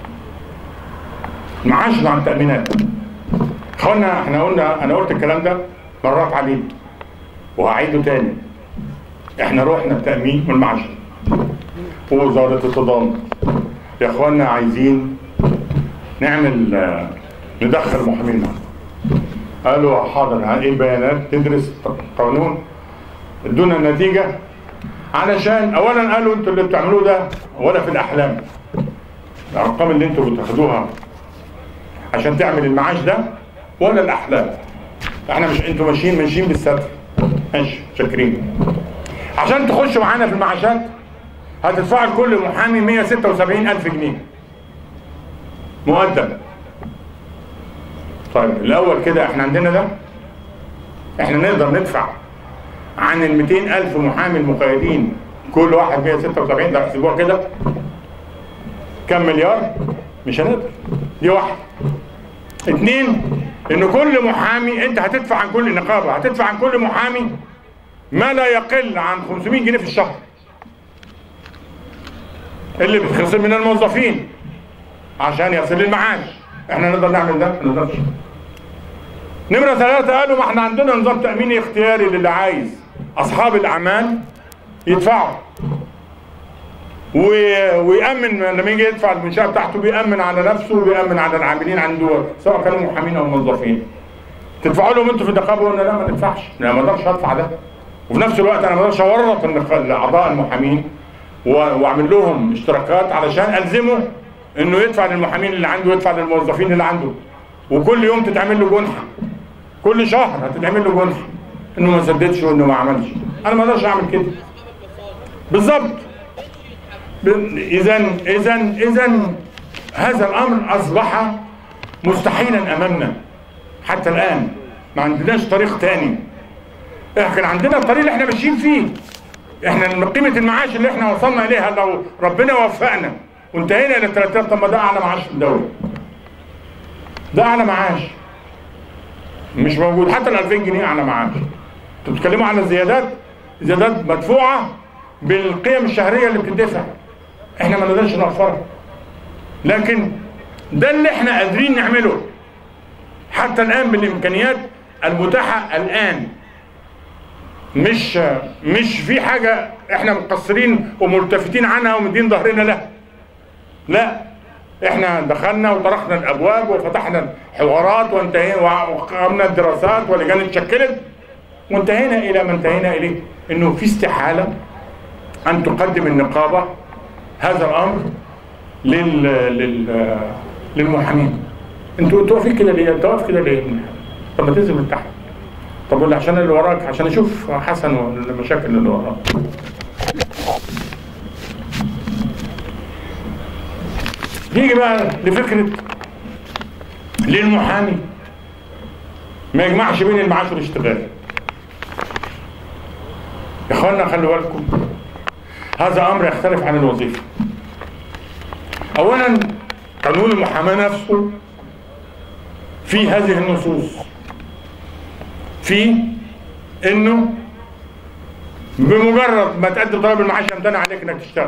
المعاش مع التأمينات اخوانا احنا قلنا انا قلت الكلام ده مرات عديدة وهعيده تاني احنا رحنا التأمين والمعاش ووزارة التضامن يا اخوانا عايزين نعمل آه، ندخل محامين معانا قالوا حاضر عن ايه البيانات تدرس قانون ادونا النتيجه علشان اولا قالوا انتوا اللي بتعملوه ده ولا في الاحلام الارقام اللي انتوا بتاخدوها عشان تعمل المعاش ده ولا الاحلام احنا مش انتوا ماشيين ماشيين بالستر ماشي شاكرين عشان تخشوا معانا في المعاشات هتدفعوا لكل محامي 176 الف جنيه مقدم طيب الاول كده احنا عندنا ده احنا نقدر ندفع عن ال 200 الف محامي المقيدين كل واحد 176 ده احسبوها كده كم مليار مش هنقدر دي واحده اتنين ان كل محامي انت هتدفع عن كل نقابه هتدفع عن كل محامي ما لا يقل عن 500 جنيه في الشهر اللي بتخصم من الموظفين عشان يصل المعاش احنا نقدر نعمل ده ما نقدرش نمرة ثلاثة قالوا ما احنا عندنا نظام تأميني اختياري للي عايز أصحاب الأعمال يدفعوا و... ويأمن لما يجي يدفع المنشأة بتاعته بيأمن على نفسه وبيأمن على العاملين عنده سواء كانوا محامين أو موظفين تدفعوا لهم انتوا في النقابة قلنا لا ما ندفعش لا ما اقدرش ادفع ده وفي نفس الوقت انا ما اقدرش اورط النق- اعضاء المحامين و- واعمل لهم اشتراكات علشان الزمه انه يدفع للمحامين اللي عنده ويدفع للموظفين اللي عنده وكل يوم تتعمل له جنحه كل شهر هتتعمل له جنحه انه ما سددش وانه ما عملش انا ما اقدرش اعمل كده بالظبط اذا اذا اذا هذا الامر اصبح مستحيلا امامنا حتى الان ما عندناش طريق تاني احنا كان عندنا الطريق اللي احنا ماشيين فيه احنا قيمه المعاش اللي احنا وصلنا اليها لو ربنا وفقنا وانتهينا الى 30 طب ما ده اعلى معاش في الدوله ده اعلى معاش مش موجود حتى ال 2000 جنيه اعلى معاش انتوا بتتكلموا على الزيادات زيادات مدفوعه بالقيم الشهريه اللي بتدفع احنا ما نقدرش نوفرها لكن ده اللي احنا قادرين نعمله حتى الان بالامكانيات المتاحه الان مش مش في حاجه احنا مقصرين وملتفتين عنها ومدين ظهرنا لها لا احنا دخلنا وطرقنا الابواب وفتحنا حوارات وانتهينا وقمنا الدراسات ولجان اتشكلت وانتهينا الى ما انتهينا اليه انه في استحاله ان تقدم النقابه هذا الامر لل لل للمحامين انتوا انتوا واقفين كده ليه؟ انت واقف كده ليه؟ طب ما تنزل من تحت طب ولا عشان اللي وراك عشان اشوف حسن والمشاكل اللي وراك نيجي بقى لفكره ليه المحامي ما يجمعش بين المعاش والاشتغال يا اخوانا خلوا بالكم هذا امر يختلف عن الوظيفه اولا قانون المحاماه نفسه في هذه النصوص في انه بمجرد ما تقدم طلب المعاش يمتنع عليك انك تشتغل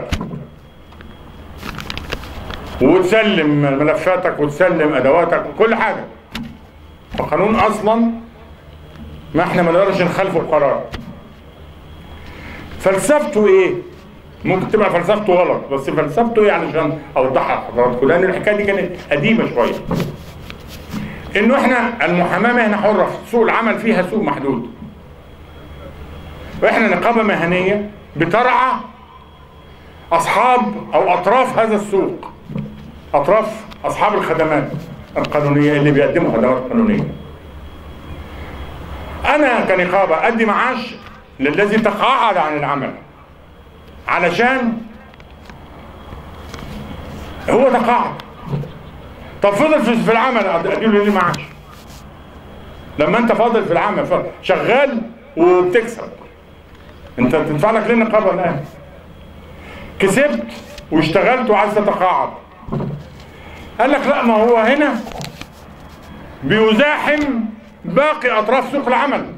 وتسلم ملفاتك وتسلم ادواتك وكل حاجه فقانون اصلا ما احنا ما نقدرش نخالفه بقرار فلسفته ايه ممكن تبقى فلسفته غلط بس فلسفته ايه علشان اوضحها لحضراتكم لان الحكايه دي كانت قديمه شويه انه احنا المحاماه مهنه حره سوق العمل فيها سوق محدود واحنا نقابه مهنيه بترعى اصحاب او اطراف هذا السوق اطراف اصحاب الخدمات القانونيه اللي بيقدموا خدمات قانونيه انا كنقابه ادي معاش للذي تقاعد عن العمل علشان هو تقاعد طب فضل في في العمل ادي له ليه معاش لما انت فاضل في العمل ف- شغال وبتكسب انت بتدفع لك ليه نقابه الان كسبت واشتغلت وعايز تتقاعد قال لك لا ما هو هنا بيزاحم باقي اطراف سوق العمل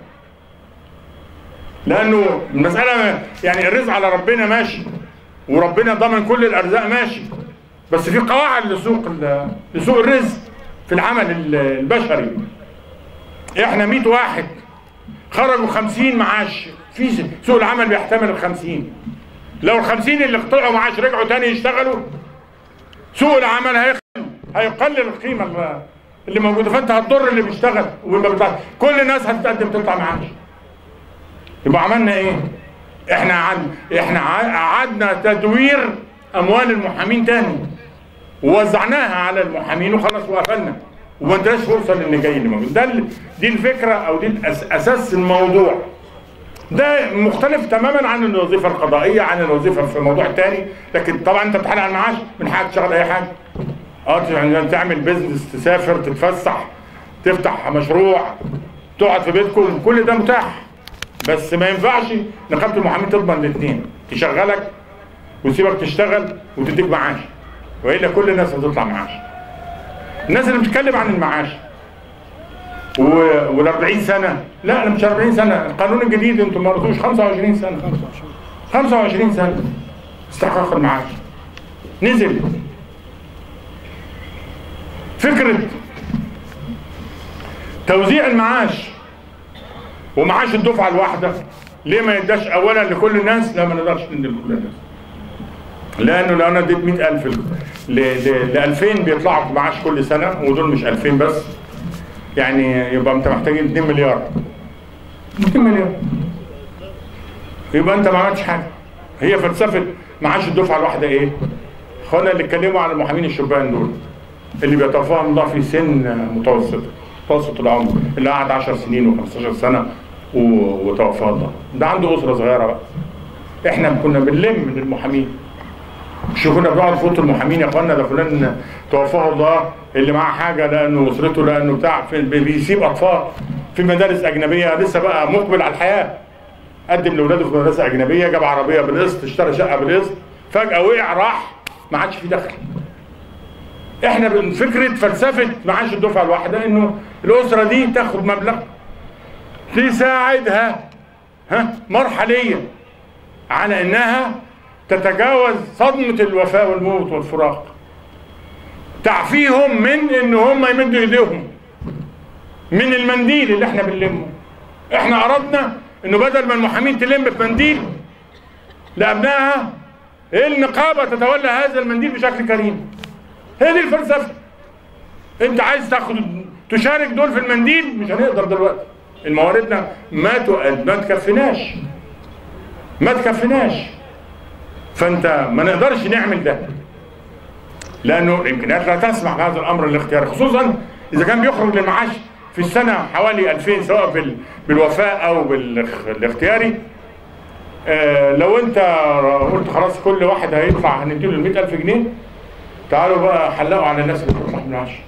لانه المساله يعني الرزق على ربنا ماشي وربنا ضمن كل الارزاق ماشي بس في قواعد لسوق ال- لسوق الرزق في العمل ال- البشري احنا 100 واحد خرجوا 50 معاش في سوق العمل بيحتمل ال 50 لو ال 50 اللي طلعوا معاش رجعوا تاني يشتغلوا سوق العمل هيقل هيقلل القيمه اللي- اللي موجوده فانت هتضر اللي بيشتغل واللي بيطلع كل الناس هتتقدم تطلع معاش يبقى عملنا ايه؟ احنا عد... احنا ع- قعدنا تدوير اموال المحامين تاني ووزعناها على المحامين وخلاص وقفلنا وما ادناش فرصه للي جاي اللي موجود ده ال- دي الفكره او دي الأس- اساس الموضوع ده مختلف تماما عن الوظيفه القضائيه عن الوظيفه في موضوع تاني لكن طبعا انت بتحل على المعاش من حقك تشتغل اي حاجه اه يعني تعمل بيزنس تسافر تتفسح تفتح مشروع تقعد في بيتكم كل ده متاح بس ما ينفعش نقابه المحامين تضمن الاثنين تشغلك وتسيبك تشتغل وتديك معاش والا كل الناس هتطلع معاش الناس اللي بتتكلم عن المعاش وال 40 سنه لا انا مش 40 سنه القانون الجديد انتم ما رضوش 25 سنه 25 سنه استحقاق المعاش نزل فكره توزيع المعاش ومعاش الدفعه الواحده ليه ما يداش اولا لكل الناس لا ما نقدرش ندي لكل الناس لانه لو انا اديت 100000 ل ل 2000 بيطلعوا معاش كل سنه ودول مش 2000 بس يعني يبقى انت محتاجين 2 مليار 2 مليار يبقى انت ما عملتش حاجه هي فلسفه معاش الدفعه الواحده ايه؟ اخوانا اللي اتكلموا عن المحامين الشبان دول اللي بيتوفاهم الله في سن متوسط متوسط العمر اللي قعد 10 سنين و15 سنه و- وتوفاه الله ده عنده اسره صغيره بقى احنا كنا بنلم للمحامين مش كنا بنقعد في اوضه المحامين يا اخوانا ده فلان توفاه الله اللي معاه حاجه لانه اسرته لانه بتاع في- بي- بيسيب اطفال في مدارس اجنبيه لسه بقى مقبل على الحياه قدم لاولاده في مدرسه اجنبيه جاب عربيه بالقسط اشترى شقه بالقسط فجاه وقع راح ما عادش في دخل احنا بن- فكره فلسفه معاش الدفعه الواحده انه الاسره دي تاخد مبلغ تساعدها ها مرحليا على انها تتجاوز صدمه الوفاه والموت والفراق تعفيهم من ان هم يمدوا ايديهم من المنديل اللي احنا بنلمه احنا اردنا انه بدل ما المحامين تلم بمنديل لابنائها النقابه تتولى هذا المنديل بشكل كريم هي دي الفلسفه انت عايز تاخد تشارك دول في المنديل مش هنقدر دلوقتي المواردنا ما تؤد ما تكفيناش ما تكفيناش فانت ما نقدرش نعمل ده لانه الامكانيات لا تسمح بهذا الامر الاختياري خصوصا اذا كان بيخرج للمعاش في السنه حوالي 2000 سواء بال- بالوفاء او بالاختياري آه لو انت قلت خلاص كل واحد هيدفع هنديله ال 100000 جنيه تعالوا بقى حلقوا على الناس اللي بتطلع من العشر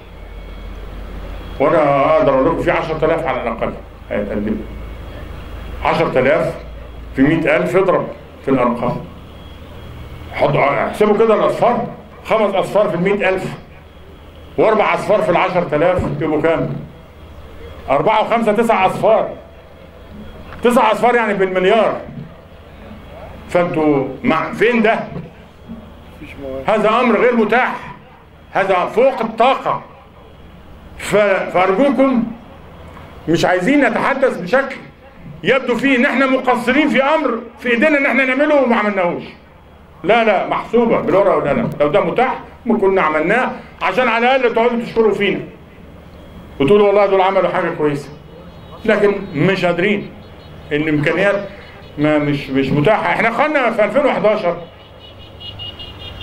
وانا اقدر اقول لكم في 10000 على الاقل هيتقدموا 10000 في 100000 اضرب في الارقام حط احسبوا كده الاصفار خمس اصفار في ال 100000 واربع اصفار في ال 10000 يبقوا كام؟ أربعة وخمسة تسع أصفار تسع أصفار يعني بالمليار فأنتوا مع فين ده؟ هذا أمر غير متاح هذا فوق الطاقة ف- فأرجوكم مش عايزين نتحدث بشكل يبدو فيه ان احنا مقصرين في امر في ايدينا ان احنا نعمله وما عملناهوش لا لا محسوبه بالورقه والقلم لو ده متاح ما كنا عملناه عشان على الاقل تقعدوا تشكروا فينا وتقولوا والله دول عملوا حاجه كويسه لكن مش قادرين الامكانيات ما مش مش متاحه احنا خدنا في 2011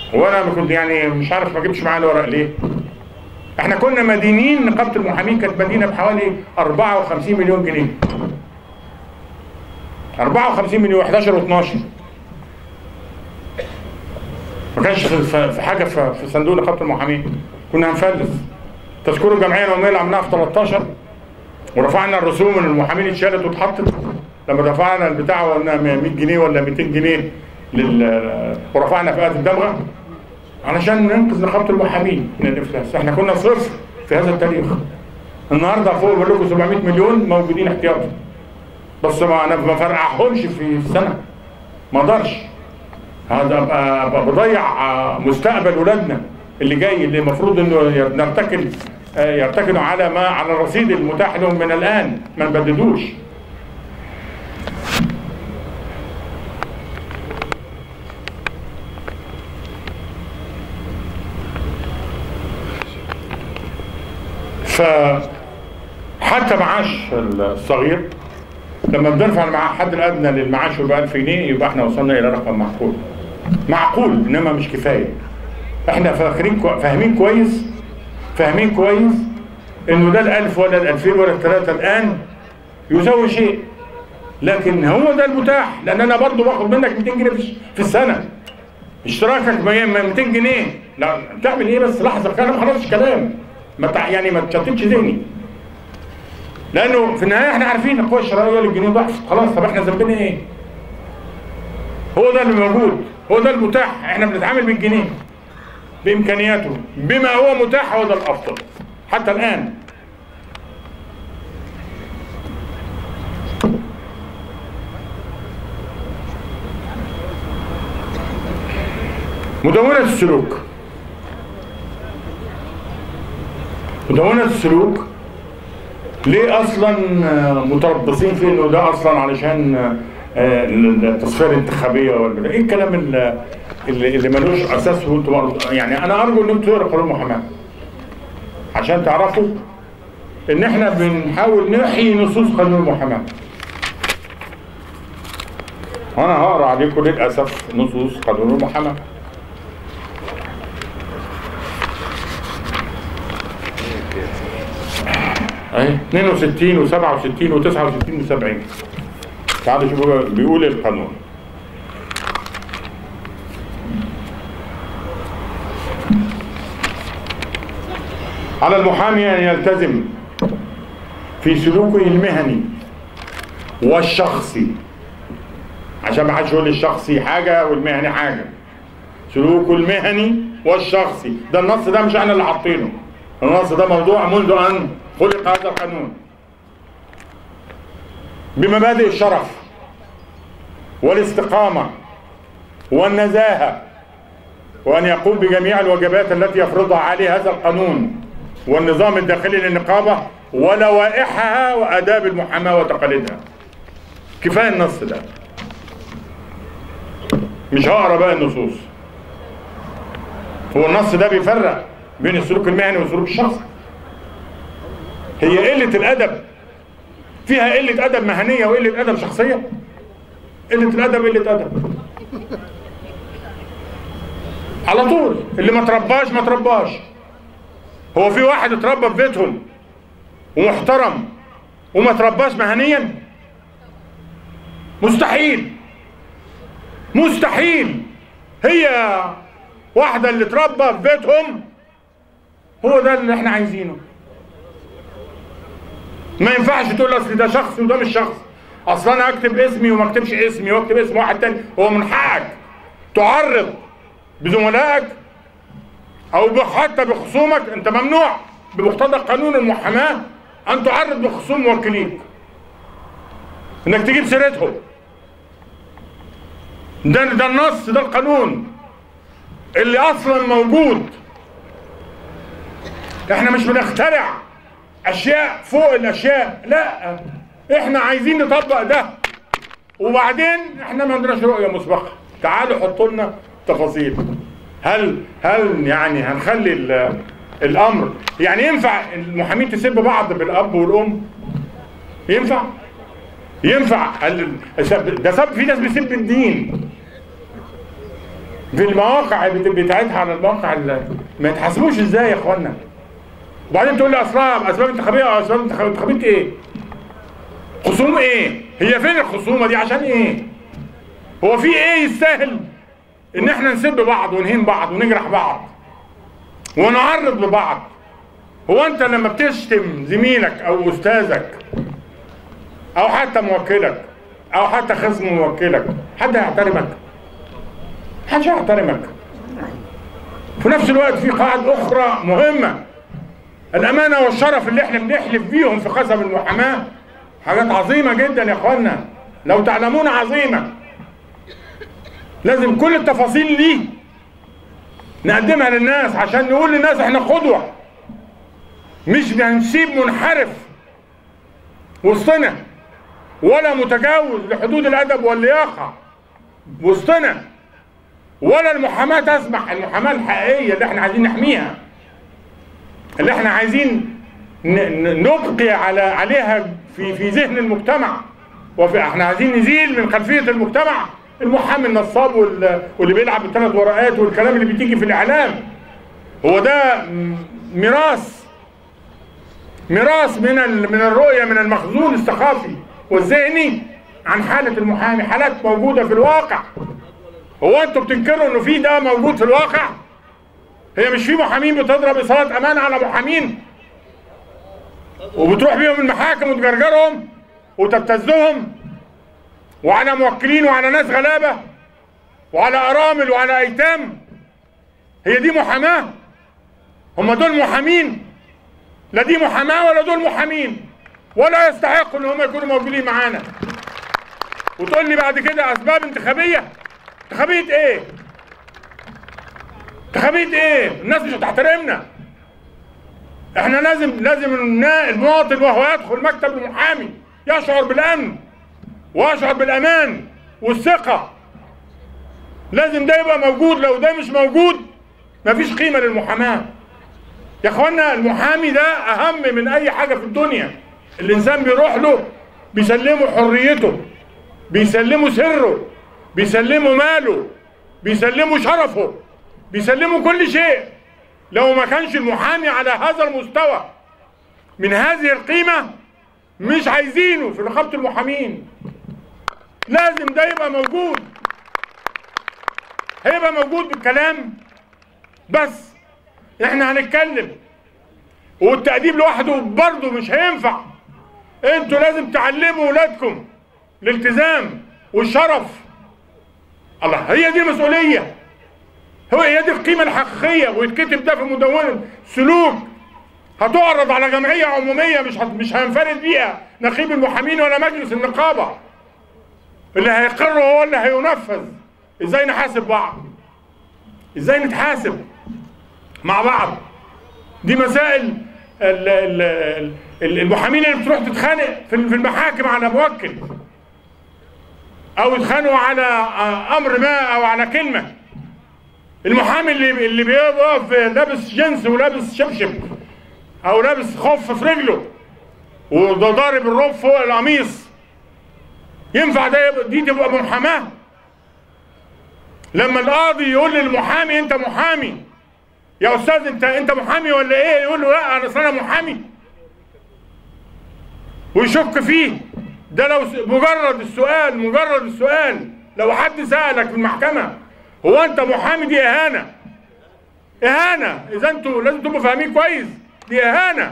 وانا ما كنت يعني مش عارف ما جبتش معايا الورق ليه احنا كنا مدينين نقابه المحامين كانت مدينه بحوالي 54 مليون جنيه 54 مليون 11 و12 ما كانش في في حاجه في في صندوق نقابه المحامين كنا هنفلس تذكروا الجمعيه العموميه اللي عملناها في 13 ورفعنا الرسوم ان المحامين اتشالت واتحطت لما رفعنا البتاع وقلنا 100 جنيه ولا 200 جنيه لل ورفعنا فئات الدمغه علشان ننقذ نقابه المحامين من الافلاس احنا كنا صفر في هذا التاريخ النهارده فوق بقول لكم 700 مليون موجودين احتياطي بس ما انا ما فرقعهمش في السنه ما اقدرش هذا ابقى ابقى بضيع آه، مستقبل ولادنا اللي جاي اللي المفروض انه نرتكن آه، يرتكنوا على ما على الرصيد المتاح لهم من الان ما نبددوش فحتى معاش الصغير لما بنرفع المع- الحد الادنى للمعاش يبقى 1000 جنيه يبقى احنا وصلنا الى رقم معقول معقول انما مش كفايه احنا فاكرين كو... فاهمين كويس فاهمين كويس انه ده ال1000 ولا ال2000 ولا الثلاثه الان يساوي شيء لكن هو ده المتاح لان انا برضو باخد منك 200 جنيه في الش- في السنه اشتراكك ما- ما 200 جنيه لا تعمل ايه بس لحظه انا ما خلصتش كلام ما تع... يعني ما تشتتش ذهني لانه في النهايه احنا عارفين القوه الشرائيه للجنيه ضعف خلاص طب احنا ذنبنا ايه؟ هو ده اللي موجود هو ده المتاح احنا بنتعامل بالجنيه بامكانياته بما هو متاح هو ده الافضل حتى الان مدونة السلوك مدونة السلوك ليه اصلا آه، متربصين في انه ده اصلا علشان آه، التصفيه الانتخابيه ولا ايه الكلام ال- اللي, اللي ملوش اساس وانتم برضه- يعني انا ارجو ان انتم تقروا قانون المحاماه عشان تعرفوا ان احنا بنحاول نحيي نصوص قانون المحاماه وانا هقرا عليكم للاسف نصوص قانون المحاماه اهي 62 و67 و69 و70 تعالوا شوفوا بيقول القانون على المحامي ان يلتزم في سلوكه المهني والشخصي عشان ما حدش يقول لي الشخصي حاجه والمهني حاجه سلوكه المهني والشخصي ده النص ده مش احنا اللي حاطينه النص ده موضوع منذ ان خلق هذا القانون بمبادئ الشرف والاستقامة والنزاهة وأن يقوم بجميع الواجبات التي يفرضها عليه هذا القانون والنظام الداخلي للنقابة ولوائحها وآداب المحاماة وتقاليدها كفاية النص ده مش هقرا بقى النصوص هو النص ده بيفرق بين السلوك المهني والسلوك الشخصي هي قلة الأدب فيها قلة أدب مهنية وقلة أدب شخصية قلة الأدب قلة أدب على طول اللي ما ترباش ما ترباش هو في واحد اتربى في بيتهم ومحترم وما ترباش مهنيا مستحيل مستحيل هي واحدة اللي اتربى في بيتهم هو ده اللي احنا عايزينه ما ينفعش تقول اصل ده شخص وده مش شخص اصل انا اكتب اسمي وما اكتبش اسمي واكتب اسم واحد تاني هو من حقك تعرض بزملائك او حتى بخصومك انت ممنوع بمقتضى قانون المحاماه ان تعرض بخصوم موكليك انك تجيب سيرتهم ده ده النص ده القانون اللي اصلا موجود احنا مش بنخترع اشياء فوق الاشياء لا احنا عايزين نطبق ده وبعدين احنا ما عندناش رؤيه مسبقه تعالوا حطوا لنا تفاصيل هل هل يعني هنخلي ال- الامر يعني ينفع المحامين تسب بعض بالاب والام ينفع ينفع ال- السب- ده سب في ناس بيسب الدين في المواقع بت- بتاعتها على المواقع ال- ما يتحاسبوش ازاي يا اخوانا وبعدين تقول لي اصلا اسباب انتخابيه او اسباب انتخاب- انتخابيه ايه خصوم ايه هي فين الخصومه دي عشان ايه هو في ايه يستاهل ان احنا نسب بعض ونهين بعض ونجرح بعض ونعرض لبعض هو انت لما بتشتم زميلك او استاذك او حتى موكلك او حتى خصم موكلك حد هيحترمك محدش هيحترمك في نفس الوقت في قواعد اخرى مهمه الامانه والشرف اللي احنا بنحلف بيهم في قسم المحاماه حاجات عظيمه جدا يا اخوانا لو تعلمون عظيمه لازم كل التفاصيل دي نقدمها للناس عشان نقول للناس احنا قدوه مش هنسيب منحرف وسطنا ولا متجاوز لحدود الادب واللياقه وسطنا ولا المحاماه تسمح المحاماه الحقيقيه اللي احنا عايزين نحميها اللي احنا عايزين ن- ن- نبقي على عليها في في ذهن المجتمع وفي احنا عايزين نزيل من خلفيه المجتمع المحامي النصاب وال- واللي بيلعب بالثلاث ورقات والكلام اللي بتيجي في الاعلام هو ده م- ميراث ميراث من ال- من الرؤيه من المخزون الثقافي والذهني عن حاله المحامي حالات موجوده في الواقع هو انتوا بتنكروا انه في ده موجود في الواقع هي مش في محامين بتضرب اصالات امان على محامين وبتروح بيهم المحاكم وتجرجرهم وتبتزهم وعلى موكلين وعلى ناس غلابه وعلى ارامل وعلى ايتام هي دي محاماه هم دول محامين لا دي محاماه ولا دول محامين ولا يستحقوا ان هم يكونوا موجودين معانا وتقول لي بعد كده اسباب انتخابيه انتخابيه ايه انتخابيه ايه الناس مش هتحترمنا احنا لازم لازم النا- المواطن وهو يدخل مكتب المحامي يشعر بالامن ويشعر بالامان والثقه لازم ده يبقى موجود لو ده مش موجود مفيش قيمه للمحاماه يا اخوانا المحامي ده اهم من اي حاجه في الدنيا الانسان بيروح له بيسلمه حريته بيسلمه سره بيسلمه ماله بيسلمه شرفه بيسلمه كل شيء لو ما كانش المحامي على هذا المستوى من هذه القيمة مش عايزينه في نقابة المحامين لازم ده يبقى موجود هيبقى موجود بالكلام بس احنا هنتكلم والتأديب لوحده برضه مش هينفع انتوا لازم تعلموا ولادكم الالتزام والشرف الله هي دي المسؤولية هو هي دي القيمة الحقيقية ويتكتب ده في مدونة سلوك هتعرض على جمعية عمومية مش هت... مش هينفرد بيها نقيب المحامين ولا مجلس النقابة اللي هيقر هو اللي هينفذ ازاي نحاسب بعض ازاي نتحاسب مع بعض دي مسائل ال- ال- ال- المحامين اللي بتروح تتخانق في في المحاكم على موكل او يتخانقوا على امر ما او على كلمه المحامي اللي اللي بيقف لابس جنس ولابس شبشب او لابس خف في رجله وده ضارب الروب فوق القميص ينفع ده يبقى دي تبقى محاماه لما القاضي يقول للمحامي انت محامي يا استاذ انت انت محامي ولا ايه يقول له لا انا أصل انا محامي ويشك فيه ده لو س- مجرد السؤال مجرد السؤال لو حد سألك في المحكمة هو انت محامي دي اهانة اهانة اذا انتوا لازم تبقوا فاهمين كويس دي اهانة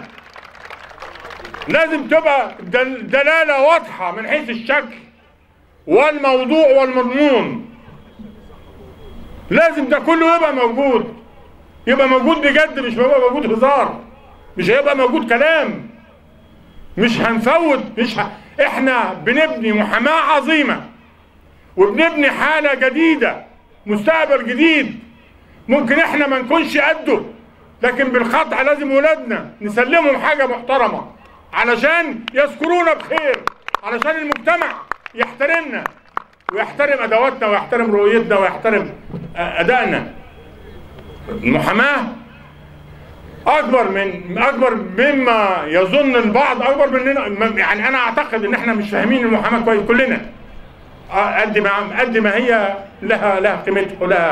لازم تبقى دل- دلالة واضحة من حيث الشكل والموضوع والمضمون لازم ده كله يبقى موجود يبقى موجود بجد مش هيبقى موجود هزار مش هيبقى موجود كلام مش هنفوت مش ه... احنا بنبني محاماة عظيمة وبنبني حالة جديدة مستقبل جديد ممكن احنا ما نكونش قده لكن بالقطع لازم ولادنا نسلمهم حاجة محترمة علشان يذكرونا بخير علشان المجتمع يحترمنا ويحترم ادواتنا ويحترم رؤيتنا ويحترم آه، ادائنا المحاماه اكبر من اكبر مما يظن البعض اكبر مننا يعني انا اعتقد ان احنا مش فاهمين المحاماه كويس كلنا آه، قد ما قد ما هي لها لها قيمتها ولها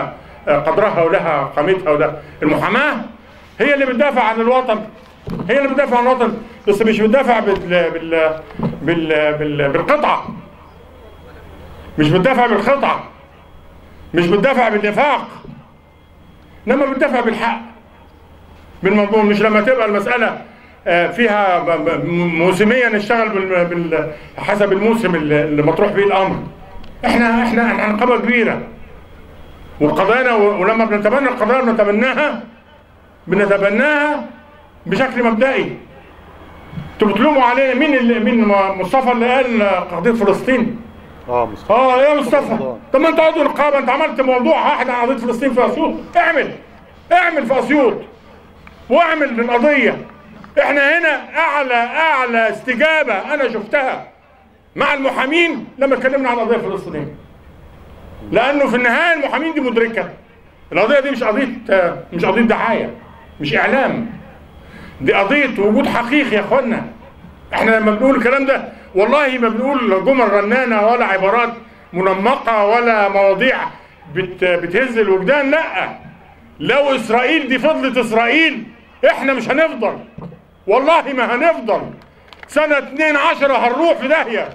قدرها ولها قيمتها وده المحاماه هي اللي بتدافع عن الوطن هي اللي بتدافع عن الوطن بس مش بتدافع بال بال بال, بال... بالقطعه مش بتدافع بالقطعه مش بتدافع بالنفاق انما بتدافع بالحق بالمضمون مش لما تبقى المساله آه، فيها ب- ب- موسميا نشتغل بال... بال... حسب الموسم اللي اللي مطروح فيه الامر احنا احنا احنا نقابه كبيره وقضايانا و- ولما بنتبنى القضايا بنتبناها بنتبناها بشكل مبدئي انتوا بتلوموا علينا مين اللي مين مصطفى اللي قال قضيه فلسطين اه مصطفى اه يا مصطفى رمضان. طب ما انت عضو نقابه انت عملت موضوع واحد عن قضيه فلسطين في اسيوط اعمل اعمل في اسيوط واعمل للقضيه احنا هنا اعلى اعلى استجابه انا شفتها مع المحامين لما اتكلمنا عن القضيه الفلسطينيه لانه في النهايه المحامين دي مدركه القضيه دي مش قضيه آه، مش قضيه دعايه مش اعلام دي قضيه وجود حقيقي يا اخوانا احنا لما بنقول الكلام ده والله ما بنقول جمل رنانه ولا عبارات منمقه ولا مواضيع بت بتهز الوجدان لا لو اسرائيل دي فضلت اسرائيل احنا مش هنفضل والله ما هنفضل سنة 2 عشرة هنروح في داهية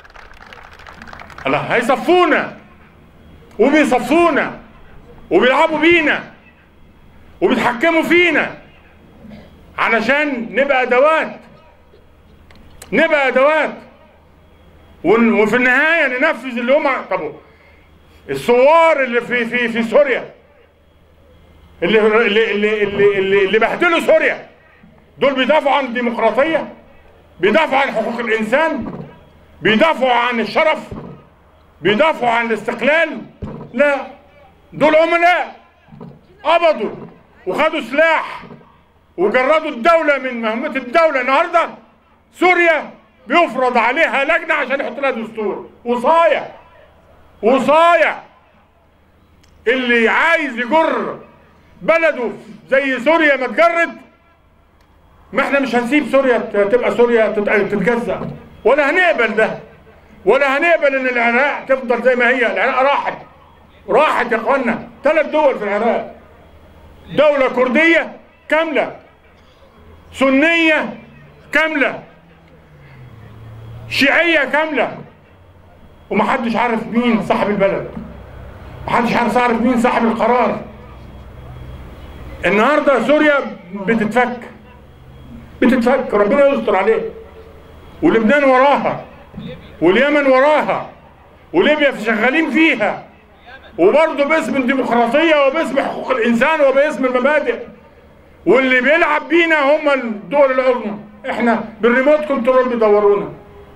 الله هيصفونا وبيصفونا وبيلعبوا بينا وبيتحكموا فينا علشان نبقى ادوات نبقى ادوات ون- وفي النهايه ننفذ اللي هم طب الثوار اللي في في في سوريا اللي اللي اللي اللي, اللي, اللي بهدلوا سوريا دول بيدافعوا عن الديمقراطيه بيدافعوا عن حقوق الانسان بيدافعوا عن الشرف بيدافعوا عن الاستقلال لا دول عملاء قبضوا وخدوا سلاح وجردوا الدولة من مهمة الدولة النهاردة سوريا بيفرض عليها لجنة عشان يحط لها دستور وصاية وصاية اللي عايز يجر بلده زي سوريا ما تجرد ما احنا مش هنسيب سوريا ت- تبقى سوريا تت- تتجزأ ولا هنقبل ده ولا هنقبل ان العراق تفضل زي ما هي العراق راحت راحت يا اخوانا ثلاث دول في العراق دولة كردية كاملة سنية كاملة شيعية كاملة ومحدش عارف مين صاحب البلد محدش عارف عارف مين صاحب القرار النهارده سوريا بتتفك بتتفك ربنا يستر عليه ولبنان وراها واليمن وراها وليبيا في شغالين فيها وبرضه باسم الديمقراطية وباسم حقوق الإنسان وباسم المبادئ واللي بيلعب بينا هم الدول العظمى احنا بالريموت كنترول بيدورونا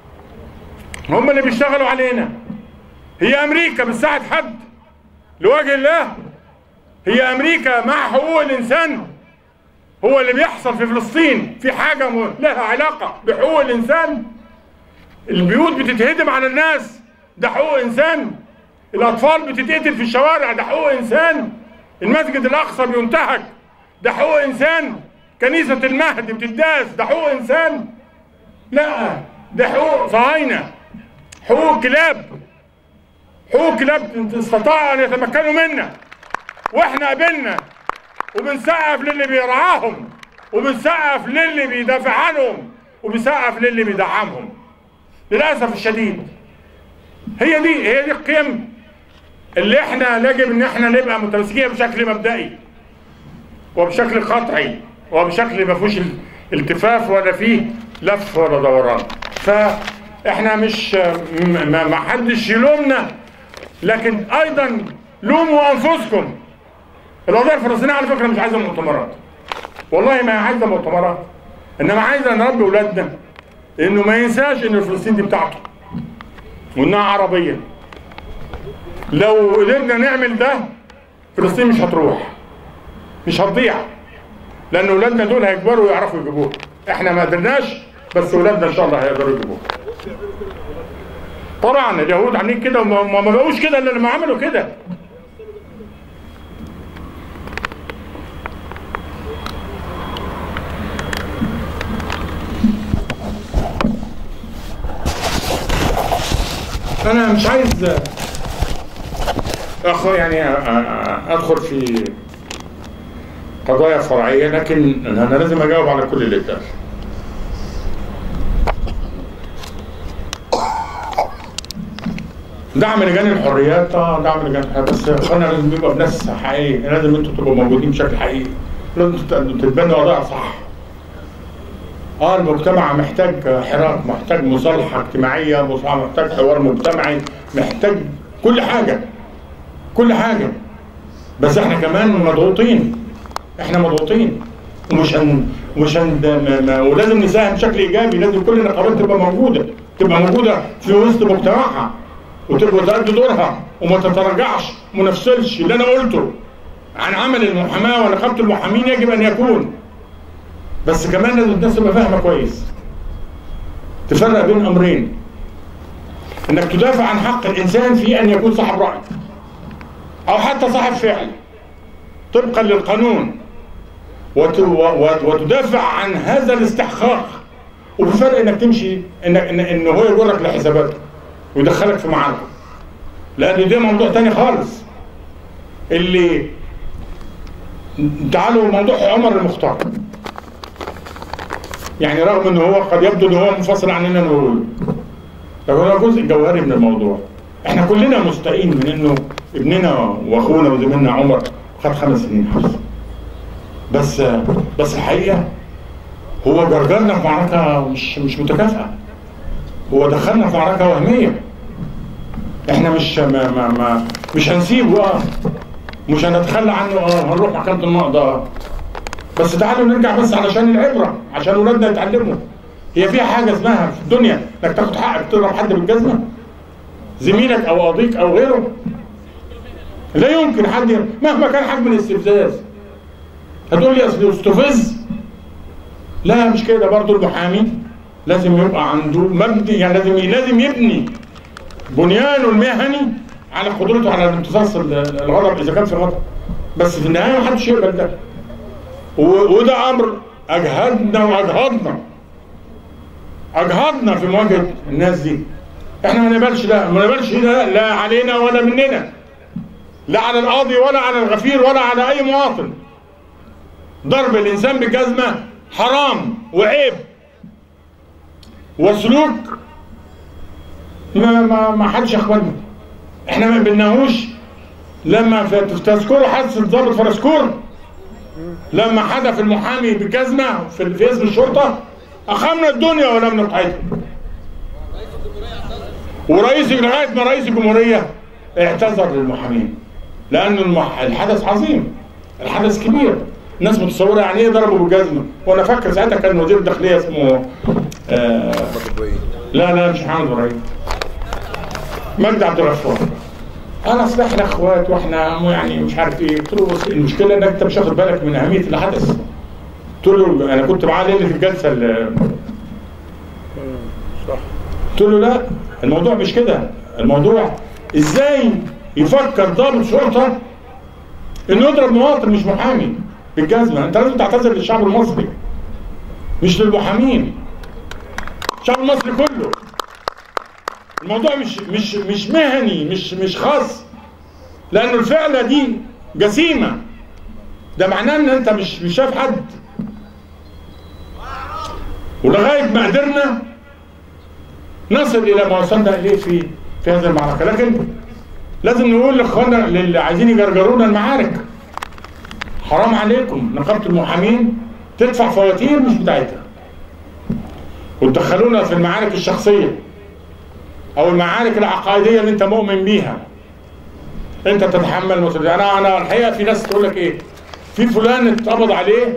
هم اللي بيشتغلوا علينا هي امريكا بتساعد حد لوجه الله هي امريكا مع حقوق الانسان هو اللي بيحصل في فلسطين في حاجه م- لها علاقه بحقوق الانسان البيوت بتتهدم على الناس ده حقوق انسان الاطفال بتتقتل في الشوارع ده حقوق انسان المسجد الاقصى بينتهك ده حقوق انسان كنيسه المهد بتداس ده حقوق انسان لا ده حقوق صهاينه حقوق كلاب حقوق كلاب استطاعوا ان يتمكنوا منا واحنا قابلنا وبنسقف للي بيرعاهم وبنسقف للي بيدافع عنهم وبنسقف للي بيدعمهم للاسف الشديد هي دي هي دي القيم اللي احنا يجب ان احنا نبقى متمسكين بشكل مبدئي وبشكل قطعي وبشكل ما فيهوش التفاف ولا فيه لف ولا دوران فاحنا مش م- ما ما حدش يلومنا لكن ايضا لوموا انفسكم القضيه الفلسطينيه على فكره مش عايزه مؤتمرات والله ما هي عايزه مؤتمرات انما عايزه نربي اولادنا انه ما ينساش ان فلسطين دي بتاعته وانها عربيه لو قدرنا نعمل ده فلسطين مش هتروح مش هتضيع لان اولادنا دول هيكبروا ويعرفوا يجيبوها احنا ما قدرناش بس اولادنا ان شاء الله هيقدروا يجيبوها طبعا اليهود عاملين كده وما ما- ما بقوش كده الا لما عملوا كده انا مش عايز أخ يعني آه، آه، ادخل في قضايا فرعيه لكن انا لازم اجاوب على كل اللي اتقال دعم لجان الحريات اه دعم لجان الحريات بس يا اخوانا لازم يبقى بناس حقيقيه لازم انتوا تبقوا موجودين بشكل حقيقي لازم تت- تتبنوا قضايا صح اه المجتمع محتاج حراك محتاج مصالحه اجتماعيه محتاج حوار مجتمعي محتاج كل حاجه كل حاجه بس احنا كمان مضغوطين احنا مضغوطين ومش هن مش هن ما- ما- ولازم نساهم بشكل ايجابي لازم كل النقابات تبقى موجوده تبقى موجوده في وسط مجتمعها وتبقى تأدي دورها وما تتراجعش وما نفصلش اللي انا قلته عن عمل المحاماه ونقابه المحامين يجب ان يكون بس كمان لازم الناس تبقى فاهمه كويس تفرق بين امرين انك تدافع عن حق الانسان في ان يكون صاحب راي او حتى صاحب فعل طبقا للقانون وت- و- و- وتدافع عن هذا الاستحقاق وبفرق انك تمشي ان ان, إن هو يجرك لحساباته ويدخلك في معاركه لان ده موضوع تاني خالص اللي تعالوا موضوع عمر المختار يعني رغم ان هو قد يبدو ان هو منفصل عننا نقول لكن هو جزء جوهري من الموضوع احنا كلنا مستائين من انه ابننا واخونا وزميلنا عمر خد خمس سنين حبس بس بس الحقيقه هو جرجرنا في معركه مش مش متكافئه هو دخلنا في معركه وهميه احنا مش ما ما ما مش هنسيبه اه مش هنتخلى عنه اه هنروح محكمه النقض اه بس تعالوا نرجع بس علشان العبره عشان ولادنا يتعلموا هي فيها حاجه اسمها في الدنيا انك تاخد حقك تضرب حد بالجزمه زميلك او قاضيك او غيره لا يمكن حد مهما كان حجم الاستفزاز هتقول لي اصل استفز لا مش كده برضو المحامي لازم يبقى عنده مبني يعني لازم لازم يبني بنيانه المهني على قدرته على امتصاص الغضب اذا كان في غضب بس في النهايه ما حدش يقبل ده و- وده امر اجهدنا واجهضنا اجهضنا في مواجهه الناس دي احنا ما نقبلش ده ما نقبلش ده لا علينا ولا مننا لا على القاضي ولا على الغفير ولا على اي مواطن ضرب الانسان بالجزمه حرام وعيب وسلوك ما ما ما حدش ياخدنا احنا ما قبلناهوش لما في تذكروا حادثه ضابط فرسكور لما حدف المحامي بالجزمه في, في اسم الشرطه اخمنا الدنيا ولم نقعدها ورئيس لغايه ما رئيس الجمهوريه اعتذر للمحامين لان المح... الحدث عظيم الحدث كبير الناس متصوره يعني ايه ضربوا بالجزمه وانا فاكر ساعتها كان وزير الداخليه اسمه آه لا لا مش محمد ابراهيم مجدي عبد الغفار انا اصل احنا اخوات واحنا يعني مش عارف ايه قلت له بص المشكله انك انت مش واخد بالك من اهميه اللي حدث قلت له انا كنت معاه ليله الجلسه اللي قلت له لا الموضوع مش كده الموضوع ازاي يفكر ضابط شرطه انه يضرب مواطن مش محامي بالجزمه انت لازم تعتذر للشعب المصري مش للمحامين الشعب المصري كله الموضوع مش مش مش مهني مش مش خاص لانه الفعله دي جسيمه ده معناه ان انت مش مش شايف حد ولغايه ما قدرنا نصل الى ما وصلنا اليه في في هذه المعركه لكن لازم نقول لاخواننا اللي عايزين يجرجرونا المعارك حرام عليكم نقابه المحامين تدفع فواتير مش بتاعتها وتدخلونا في المعارك الشخصيه او المعارك العقائديه اللي انت مؤمن بيها انت تتحمل مسؤوليه انا انا الحقيقه في ناس تقول لك ايه في فلان اتقبض عليه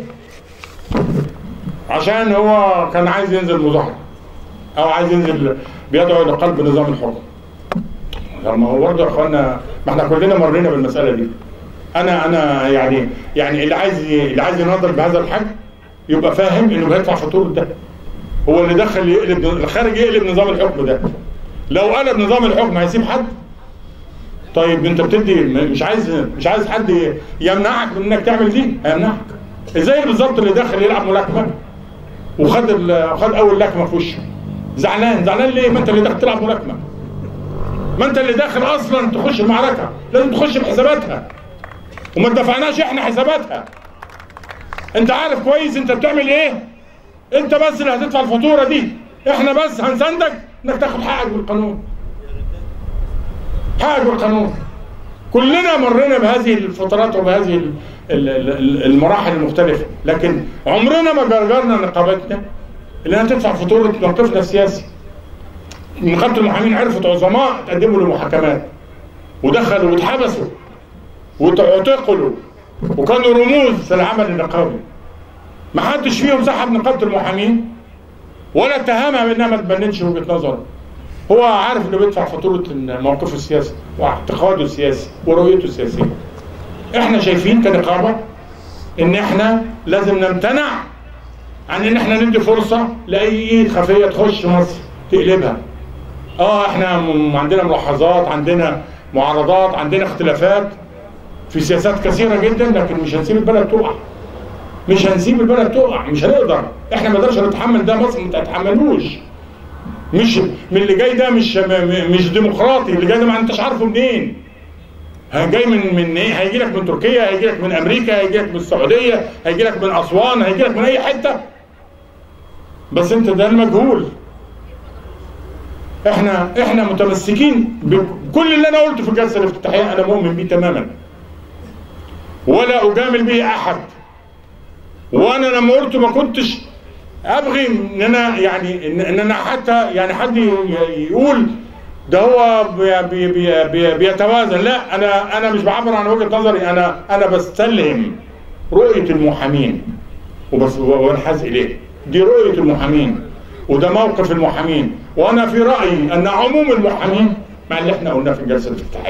عشان هو كان عايز ينزل مظاهره او عايز ينزل بيدعو الى قلب نظام الحكم طب ما هو برضه يا اخوانا ما احنا كلنا مرينا بالمساله دي انا انا يعني يعني اللي عايز اللي عايز يناظر بهذا الحجم يبقى فاهم انه بيدفع فاتوره ده هو اللي دخل يقلب الخارج يقلب نظام الحكم ده لو قلب نظام الحكم هيسيب حد طيب انت بتدي مش عايز مش عايز حد يمنعك من انك تعمل دي هيمنعك زي بالظبط اللي داخل يلعب ملاكمه وخد ال- خد اول لكمه في وشه زعلان زعلان ليه ما انت اللي داخل تلعب ملاكمه ما انت اللي داخل اصلا تخش المعركه لازم تخش بحساباتها وما دفعناش احنا حساباتها انت عارف كويس انت بتعمل ايه انت بس اللي هتدفع الفاتوره دي احنا بس هنساندك انك تاخد حقك بالقانون حقك بالقانون كلنا مرينا بهذه الفترات وبهذه ال- ال- ال- المراحل المختلفه لكن عمرنا ما جرجرنا نقابتنا اللي انها تدفع فاتوره موقفنا السياسي نقابه المحامين عرفت عظماء تقدموا لمحاكمات ودخلوا واتحبسوا واعتقلوا وكانوا رموز في العمل النقابي ما حدش فيهم سحب نقابه المحامين ولا اتهمها بانها ما تبنتش وجهه نظره هو عارف انه بيدفع فاتوره الموقف السياسي واعتقاده السياسي ورؤيته السياسيه احنا شايفين كنقابه ان احنا لازم نمتنع عن ان احنا ندي فرصه لاي خفيه تخش مصر تقلبها اه احنا م- عندنا ملاحظات عندنا معارضات عندنا اختلافات في سياسات كثيره جدا لكن مش هنسيب البلد تقع مش هنسيب البلد تقع مش هنقدر احنا ما نقدرش نتحمل ده مصر ما تتحملوش مش من اللي جاي ده مش م- م- مش ديمقراطي اللي جاي ده ما انتش عارفه منين ها- جاي من من ايه هيجي لك من تركيا هيجي لك من امريكا هيجي لك من السعوديه هيجي لك من اسوان هيجي لك من اي حته بس انت ده المجهول احنا احنا متمسكين بكل اللي انا قلته في الجلسه الافتتاحيه انا مؤمن بيه تماما ولا اجامل به احد وانا لما قلت ما كنتش ابغي ان انا يعني ان إن انا حتى يعني حد ي- يقول ده هو بي بي بي بي بيتوازن لا انا انا مش بعبر عن وجهه نظري انا انا بستلهم رؤيه المحامين وبس وانحاز اليه دي رؤيه المحامين وده موقف المحامين وانا في رايي ان عموم المحامين مع اللي احنا قلناه في الجلسه الافتتاحيه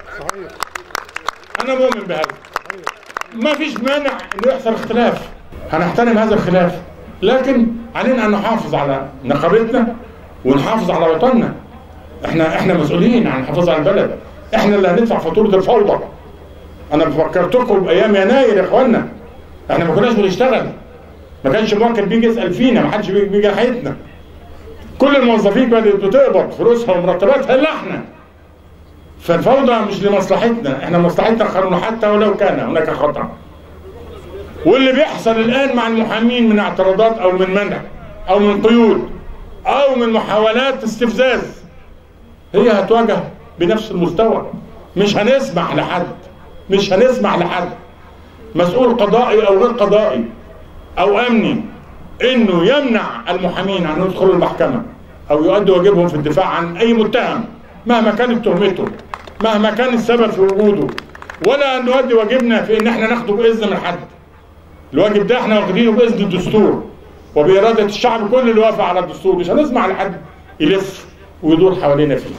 انا مؤمن بهذا ما فيش مانع انه يحصل اختلاف هنحترم هذا الخلاف لكن علينا ان نحافظ على نقابتنا ونحافظ على وطننا احنا احنا مسؤولين عن الحفاظ على البلد احنا اللي هندفع فاتوره الفوضى انا فكرتكم بايام يناير يا اخوانا احنا ما كناش بنشتغل ما كانش موكل بيجي يسال فينا ما حدش بيجي بيجي ناحيتنا كل الموظفين بدات بتقبض فلوسها ومرتباتها الا احنا فالفوضى مش لمصلحتنا احنا مصلحتنا قانون حتى ولو كان هناك خطأ واللي بيحصل الان مع المحامين من اعتراضات او من منع او من قيود او من محاولات استفزاز هي هتواجه بنفس المستوى مش هنسمح لحد مش هنسمح لحد مسؤول قضائي او غير قضائي او امني انه يمنع المحامين عن يدخلوا المحكمه او يؤدوا واجبهم في الدفاع عن اي متهم مهما كانت تهمته مهما كان السبب في وجوده ولا ان نؤدي واجبنا في ان احنا ناخده باذن من حد الواجب ده احنا واخدينه باذن الدستور وباراده الشعب كله اللي وافق على الدستور مش هنسمع لحد يلف ويدور حوالينا فيه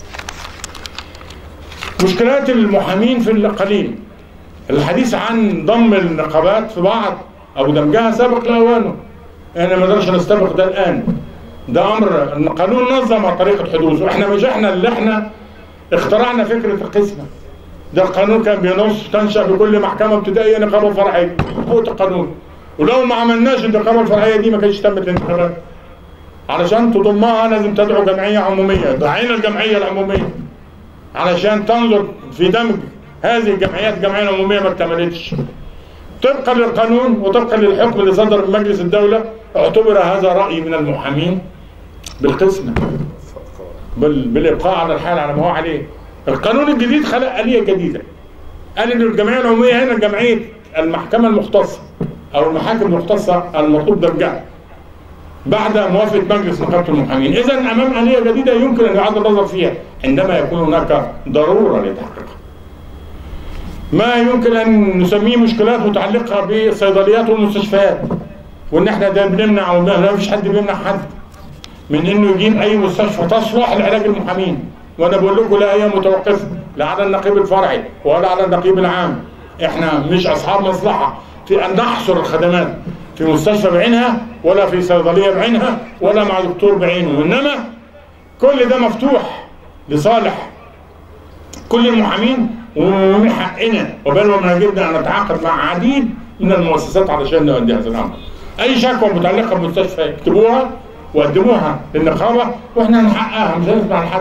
مشكلات المحامين في الاقاليم الحديث عن ضم النقابات في بعض او دمجها سابق لاوانه احنا ما نقدرش نستبق ده الان ده امر القانون نظم طريقه حدوثه احنا مش احنا اللي احنا اخترعنا فكره القسمه ده القانون كان بينص تنشا بكل محكمه ابتدائيه نقابه فرعيه قوه القانون ولو ما عملناش النقابه الفرعيه دي ما كانتش تمت الانتخابات علشان تضمها لازم تدعو جمعيه عموميه دعينا الجمعيه العموميه علشان تنظر في دمج هذه الجمعيات الجمعيه العموميه ما اكتملتش طبقا للقانون وطبقا للحكم اللي صدر من مجلس الدوله اعتبر هذا راي من المحامين بالقسمه بال... بالابقاء على الحال على ما هو عليه القانون الجديد خلق آلية جديدة قال ان الجمعية العمومية هنا جمعية المحكمة المختصة او المحاكم المختصة المطلوب درجها بعد موافقة مجلس نقابة المحامين اذا امام آلية جديدة يمكن ان يعاد النظر فيها عندما يكون هناك ضرورة لتحقيقها ما يمكن ان نسميه مشكلات متعلقة بالصيدليات والمستشفيات وان احنا ده بنمنع وما فيش حد بيمنع حد من انه يجيب اي مستشفى تصلح لعلاج المحامين وانا بقول لكم لا هي متوقفه لا على النقيب الفرعي ولا على النقيب العام احنا مش اصحاب مصلحه في ان نحصر الخدمات في مستشفى بعينها ولا في صيدليه بعينها ولا مع دكتور بعينه انما كل ده مفتوح لصالح كل المحامين ومن حقنا وبل ومن واجبنا ان نتعاقد مع عديد من المؤسسات علشان نؤدي هذا الامر. اي شكوى متعلقه بمستشفى اكتبوها وقدموها للنقابه واحنا هنحققها مش هنسمع لحد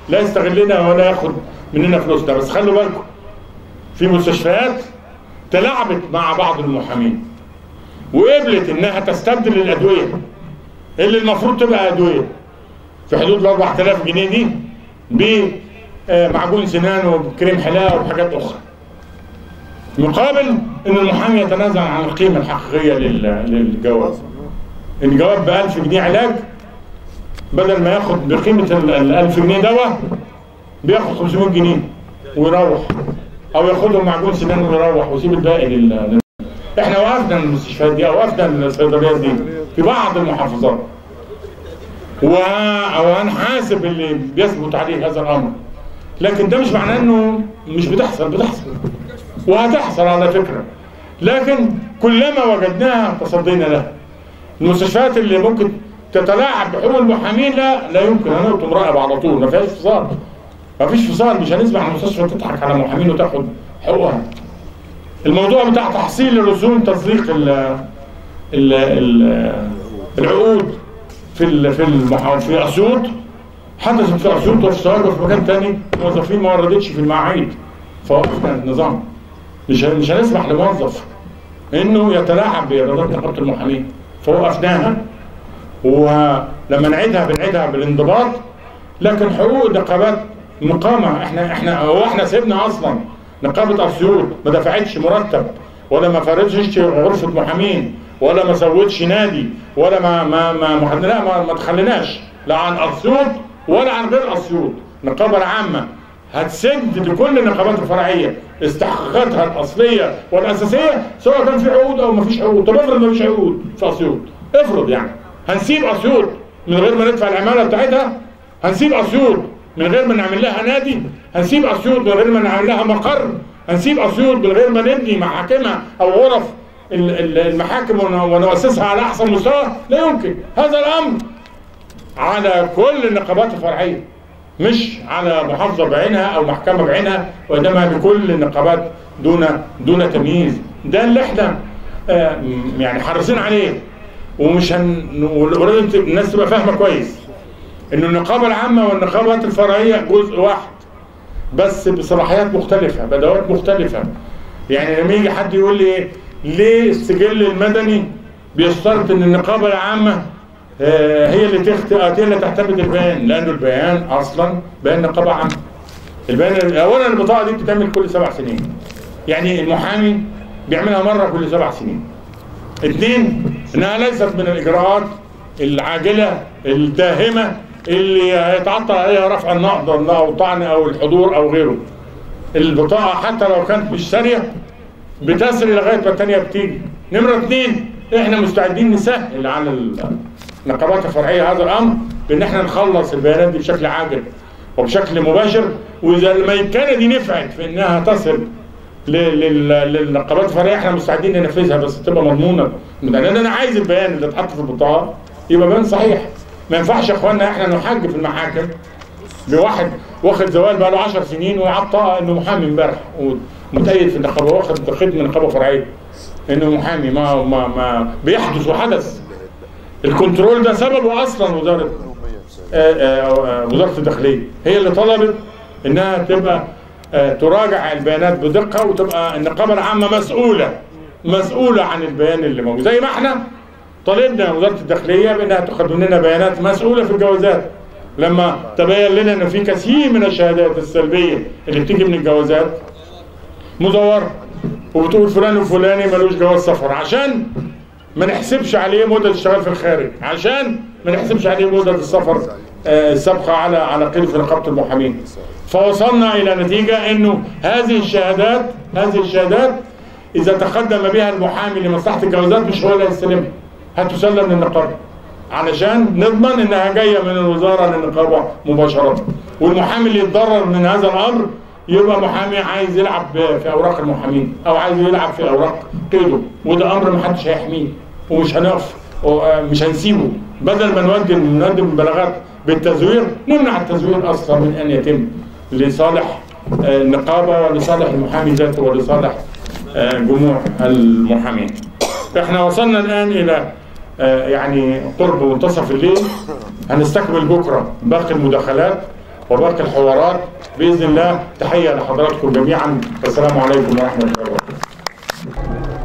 لا يستغلنا ولا ياخد مننا فلوسنا بس خلوا بالكم في مستشفيات تلاعبت مع بعض المحامين وقبلت انها تستبدل الادويه اللي المفروض تبقى ادويه في حدود ال 4000 جنيه دي بمعجون سنان وكريم حلاقه وحاجات اخرى مقابل ان المحامي يتنازل عن القيمه الحقيقيه لل- للجواب الجواب ب 1000 جنيه علاج بدل ما ياخد بقيمه ال ال 1000 جنيه دواء بياخد 500 جنيه ويروح او ياخدهم معجون سنان ويروح ويسيب الباقي لل لل- احنا وقفنا المستشفيات دي او وقفنا الصيدليات دي في بعض المحافظات و- وهنحاسب اللي بيثبت عليه هذا الامر لكن ده مش معناه انه مش بتحصل بتحصل وهتحصل على فكره لكن كلما وجدناها تصدينا لها المستشفيات اللي ممكن تتلاعب بحقوق المحامين لا لا يمكن هنقطه مراقب على طول ما فيهاش فصال ما فيش فصال مش هنسمح المستشفى تضحك على محامين وتاخد حقوقها الموضوع بتاع تحصيل الرسوم تصديق ال ال ال العقود في ال في المحا... في اسيوط حدثت في اسيوط وفي سوهاج وفي مكان تاني موظفين ما وردتش في المواعيد فوقفنا النظام مش ه- مش هنسمح لموظف انه يتلاعب بايرادات نقابه المحامين فوقفناها ولما نعيدها بنعيدها بالانضباط لكن حقوق النقابات مقامة احنا احنا هو احنا سيبنا اصلا نقابة اسيوط ما دفعتش مرتب ولا ما فرضتش غرفة محامين ولا ما سوتش نادي ولا ما ما ما ما لا ما, ما تخليناش لا عن اسيوط ولا عن غير اسيوط النقابة العامة هتسد لكل النقابات الفرعية استحقاقاتها الأصلية والأساسية سواء كان في عقود أو ما فيش عقود طب افرض ما فيش عقود في أسيوط افرض يعني هنسيب أسيوط من غير ما ندفع العمالة بتاعتها هنسيب أسيوط من غير ما نعمل لها نادي هنسيب أسيوط من غير ما نعمل لها مقر هنسيب أسيوط من غير ما نبني محاكمها أو غرف ال- ال- المحاكم ون- ونؤسسها على أحسن مستوى لا يمكن هذا الأمر على كل النقابات الفرعيه مش على محافظه بعينها او محكمه بعينها وانما بكل النقابات دون دون تمييز ده اللي احنا آه، م- يعني حريصين عليه ومش هن ولازم ت- الناس تبقى فاهمه كويس ان النقابه العامه والنقابات الفرعيه جزء واحد بس بصلاحيات مختلفه بادوات مختلفه يعني لما يجي حد يقول لي ليه السجل المدني بيشترط ان النقابه العامه آه، هي اللي تخت... هي اللي تعتمد البيان لانه البيان اصلا بيان نقابه عامه البيان اولا البطاقه دي بتتعمل كل سبع سنين يعني المحامي بيعملها مره كل سبع سنين اثنين انها ليست من الاجراءات العاجله الداهمه اللي هيتعطل عليها رفع النقد او طعن او الحضور او غيره البطاقه حتى لو كانت مش ساريه بتسري لغايه ما الثانيه بتيجي نمره اثنين احنا مستعدين نسهل على النقابات الفرعيه هذا الامر بان احنا نخلص البيانات دي بشكل عاجل وبشكل مباشر واذا الميكنه دي نفعت في انها تصل ل- لل- للنقابات الفرعيه احنا مستعدين ننفذها بس تبقى مضمونه لان انا عايز البيان اللي اتحط في البطاقه يبقى بيان صحيح ما ينفعش يا اخوانا احنا نحج في المحاكم بواحد واخد زوال بقى له 10 سنين ومعاه بطاقه انه محامي امبارح ومتأيد في النقابه واخد خدمه نقابه فرعيه انه محامي ما ما ما بيحدث وحدث الكنترول ده سببه اصلا وزاره آه، آه، آه، وزاره الداخليه هي اللي طلبت انها تبقى آه، تراجع البيانات بدقه وتبقى النقابه العامه مسؤوله مسؤوله عن البيان اللي موجود زي ما احنا طالبنا وزاره الداخليه بانها تقدم لنا بيانات مسؤوله في الجوازات لما تبين لنا ان في كثير من الشهادات السلبيه اللي بتيجي من الجوازات مزوره وبتقول فلان الفلاني ملوش جواز سفر عشان ما نحسبش عليه مدة الشغال في الخارج عشان ما نحسبش عليه مدة السفر آه، السابقة على على قيد في نقابة المحامين فوصلنا إلى نتيجة إنه هذه الشهادات هذه الشهادات إذا تقدم بها المحامي لمصلحة الجوازات مش هو اللي هيستلمها هتسلم للنقابة علشان نضمن إنها جاية من الوزارة للنقابة مباشرة والمحامي اللي يتضرر من هذا الأمر يبقى محامي عايز يلعب في اوراق المحامين او عايز يلعب في اوراق قيده وده امر ما حدش هيحميه ومش هنقف ومش هنسيبه بدل ما نقدم نقدم بلاغات بالتزوير نمنع التزوير اصلا من ان يتم لصالح آه، النقابه ولصالح المحامي ذاته ولصالح آه، جموع المحامين. احنا وصلنا الان الى آه، يعني قرب منتصف الليل هنستكمل بكره باقي المداخلات وباقي الحوارات باذن الله تحيه لحضراتكم جميعا والسلام عليكم ورحمه الله وبركاته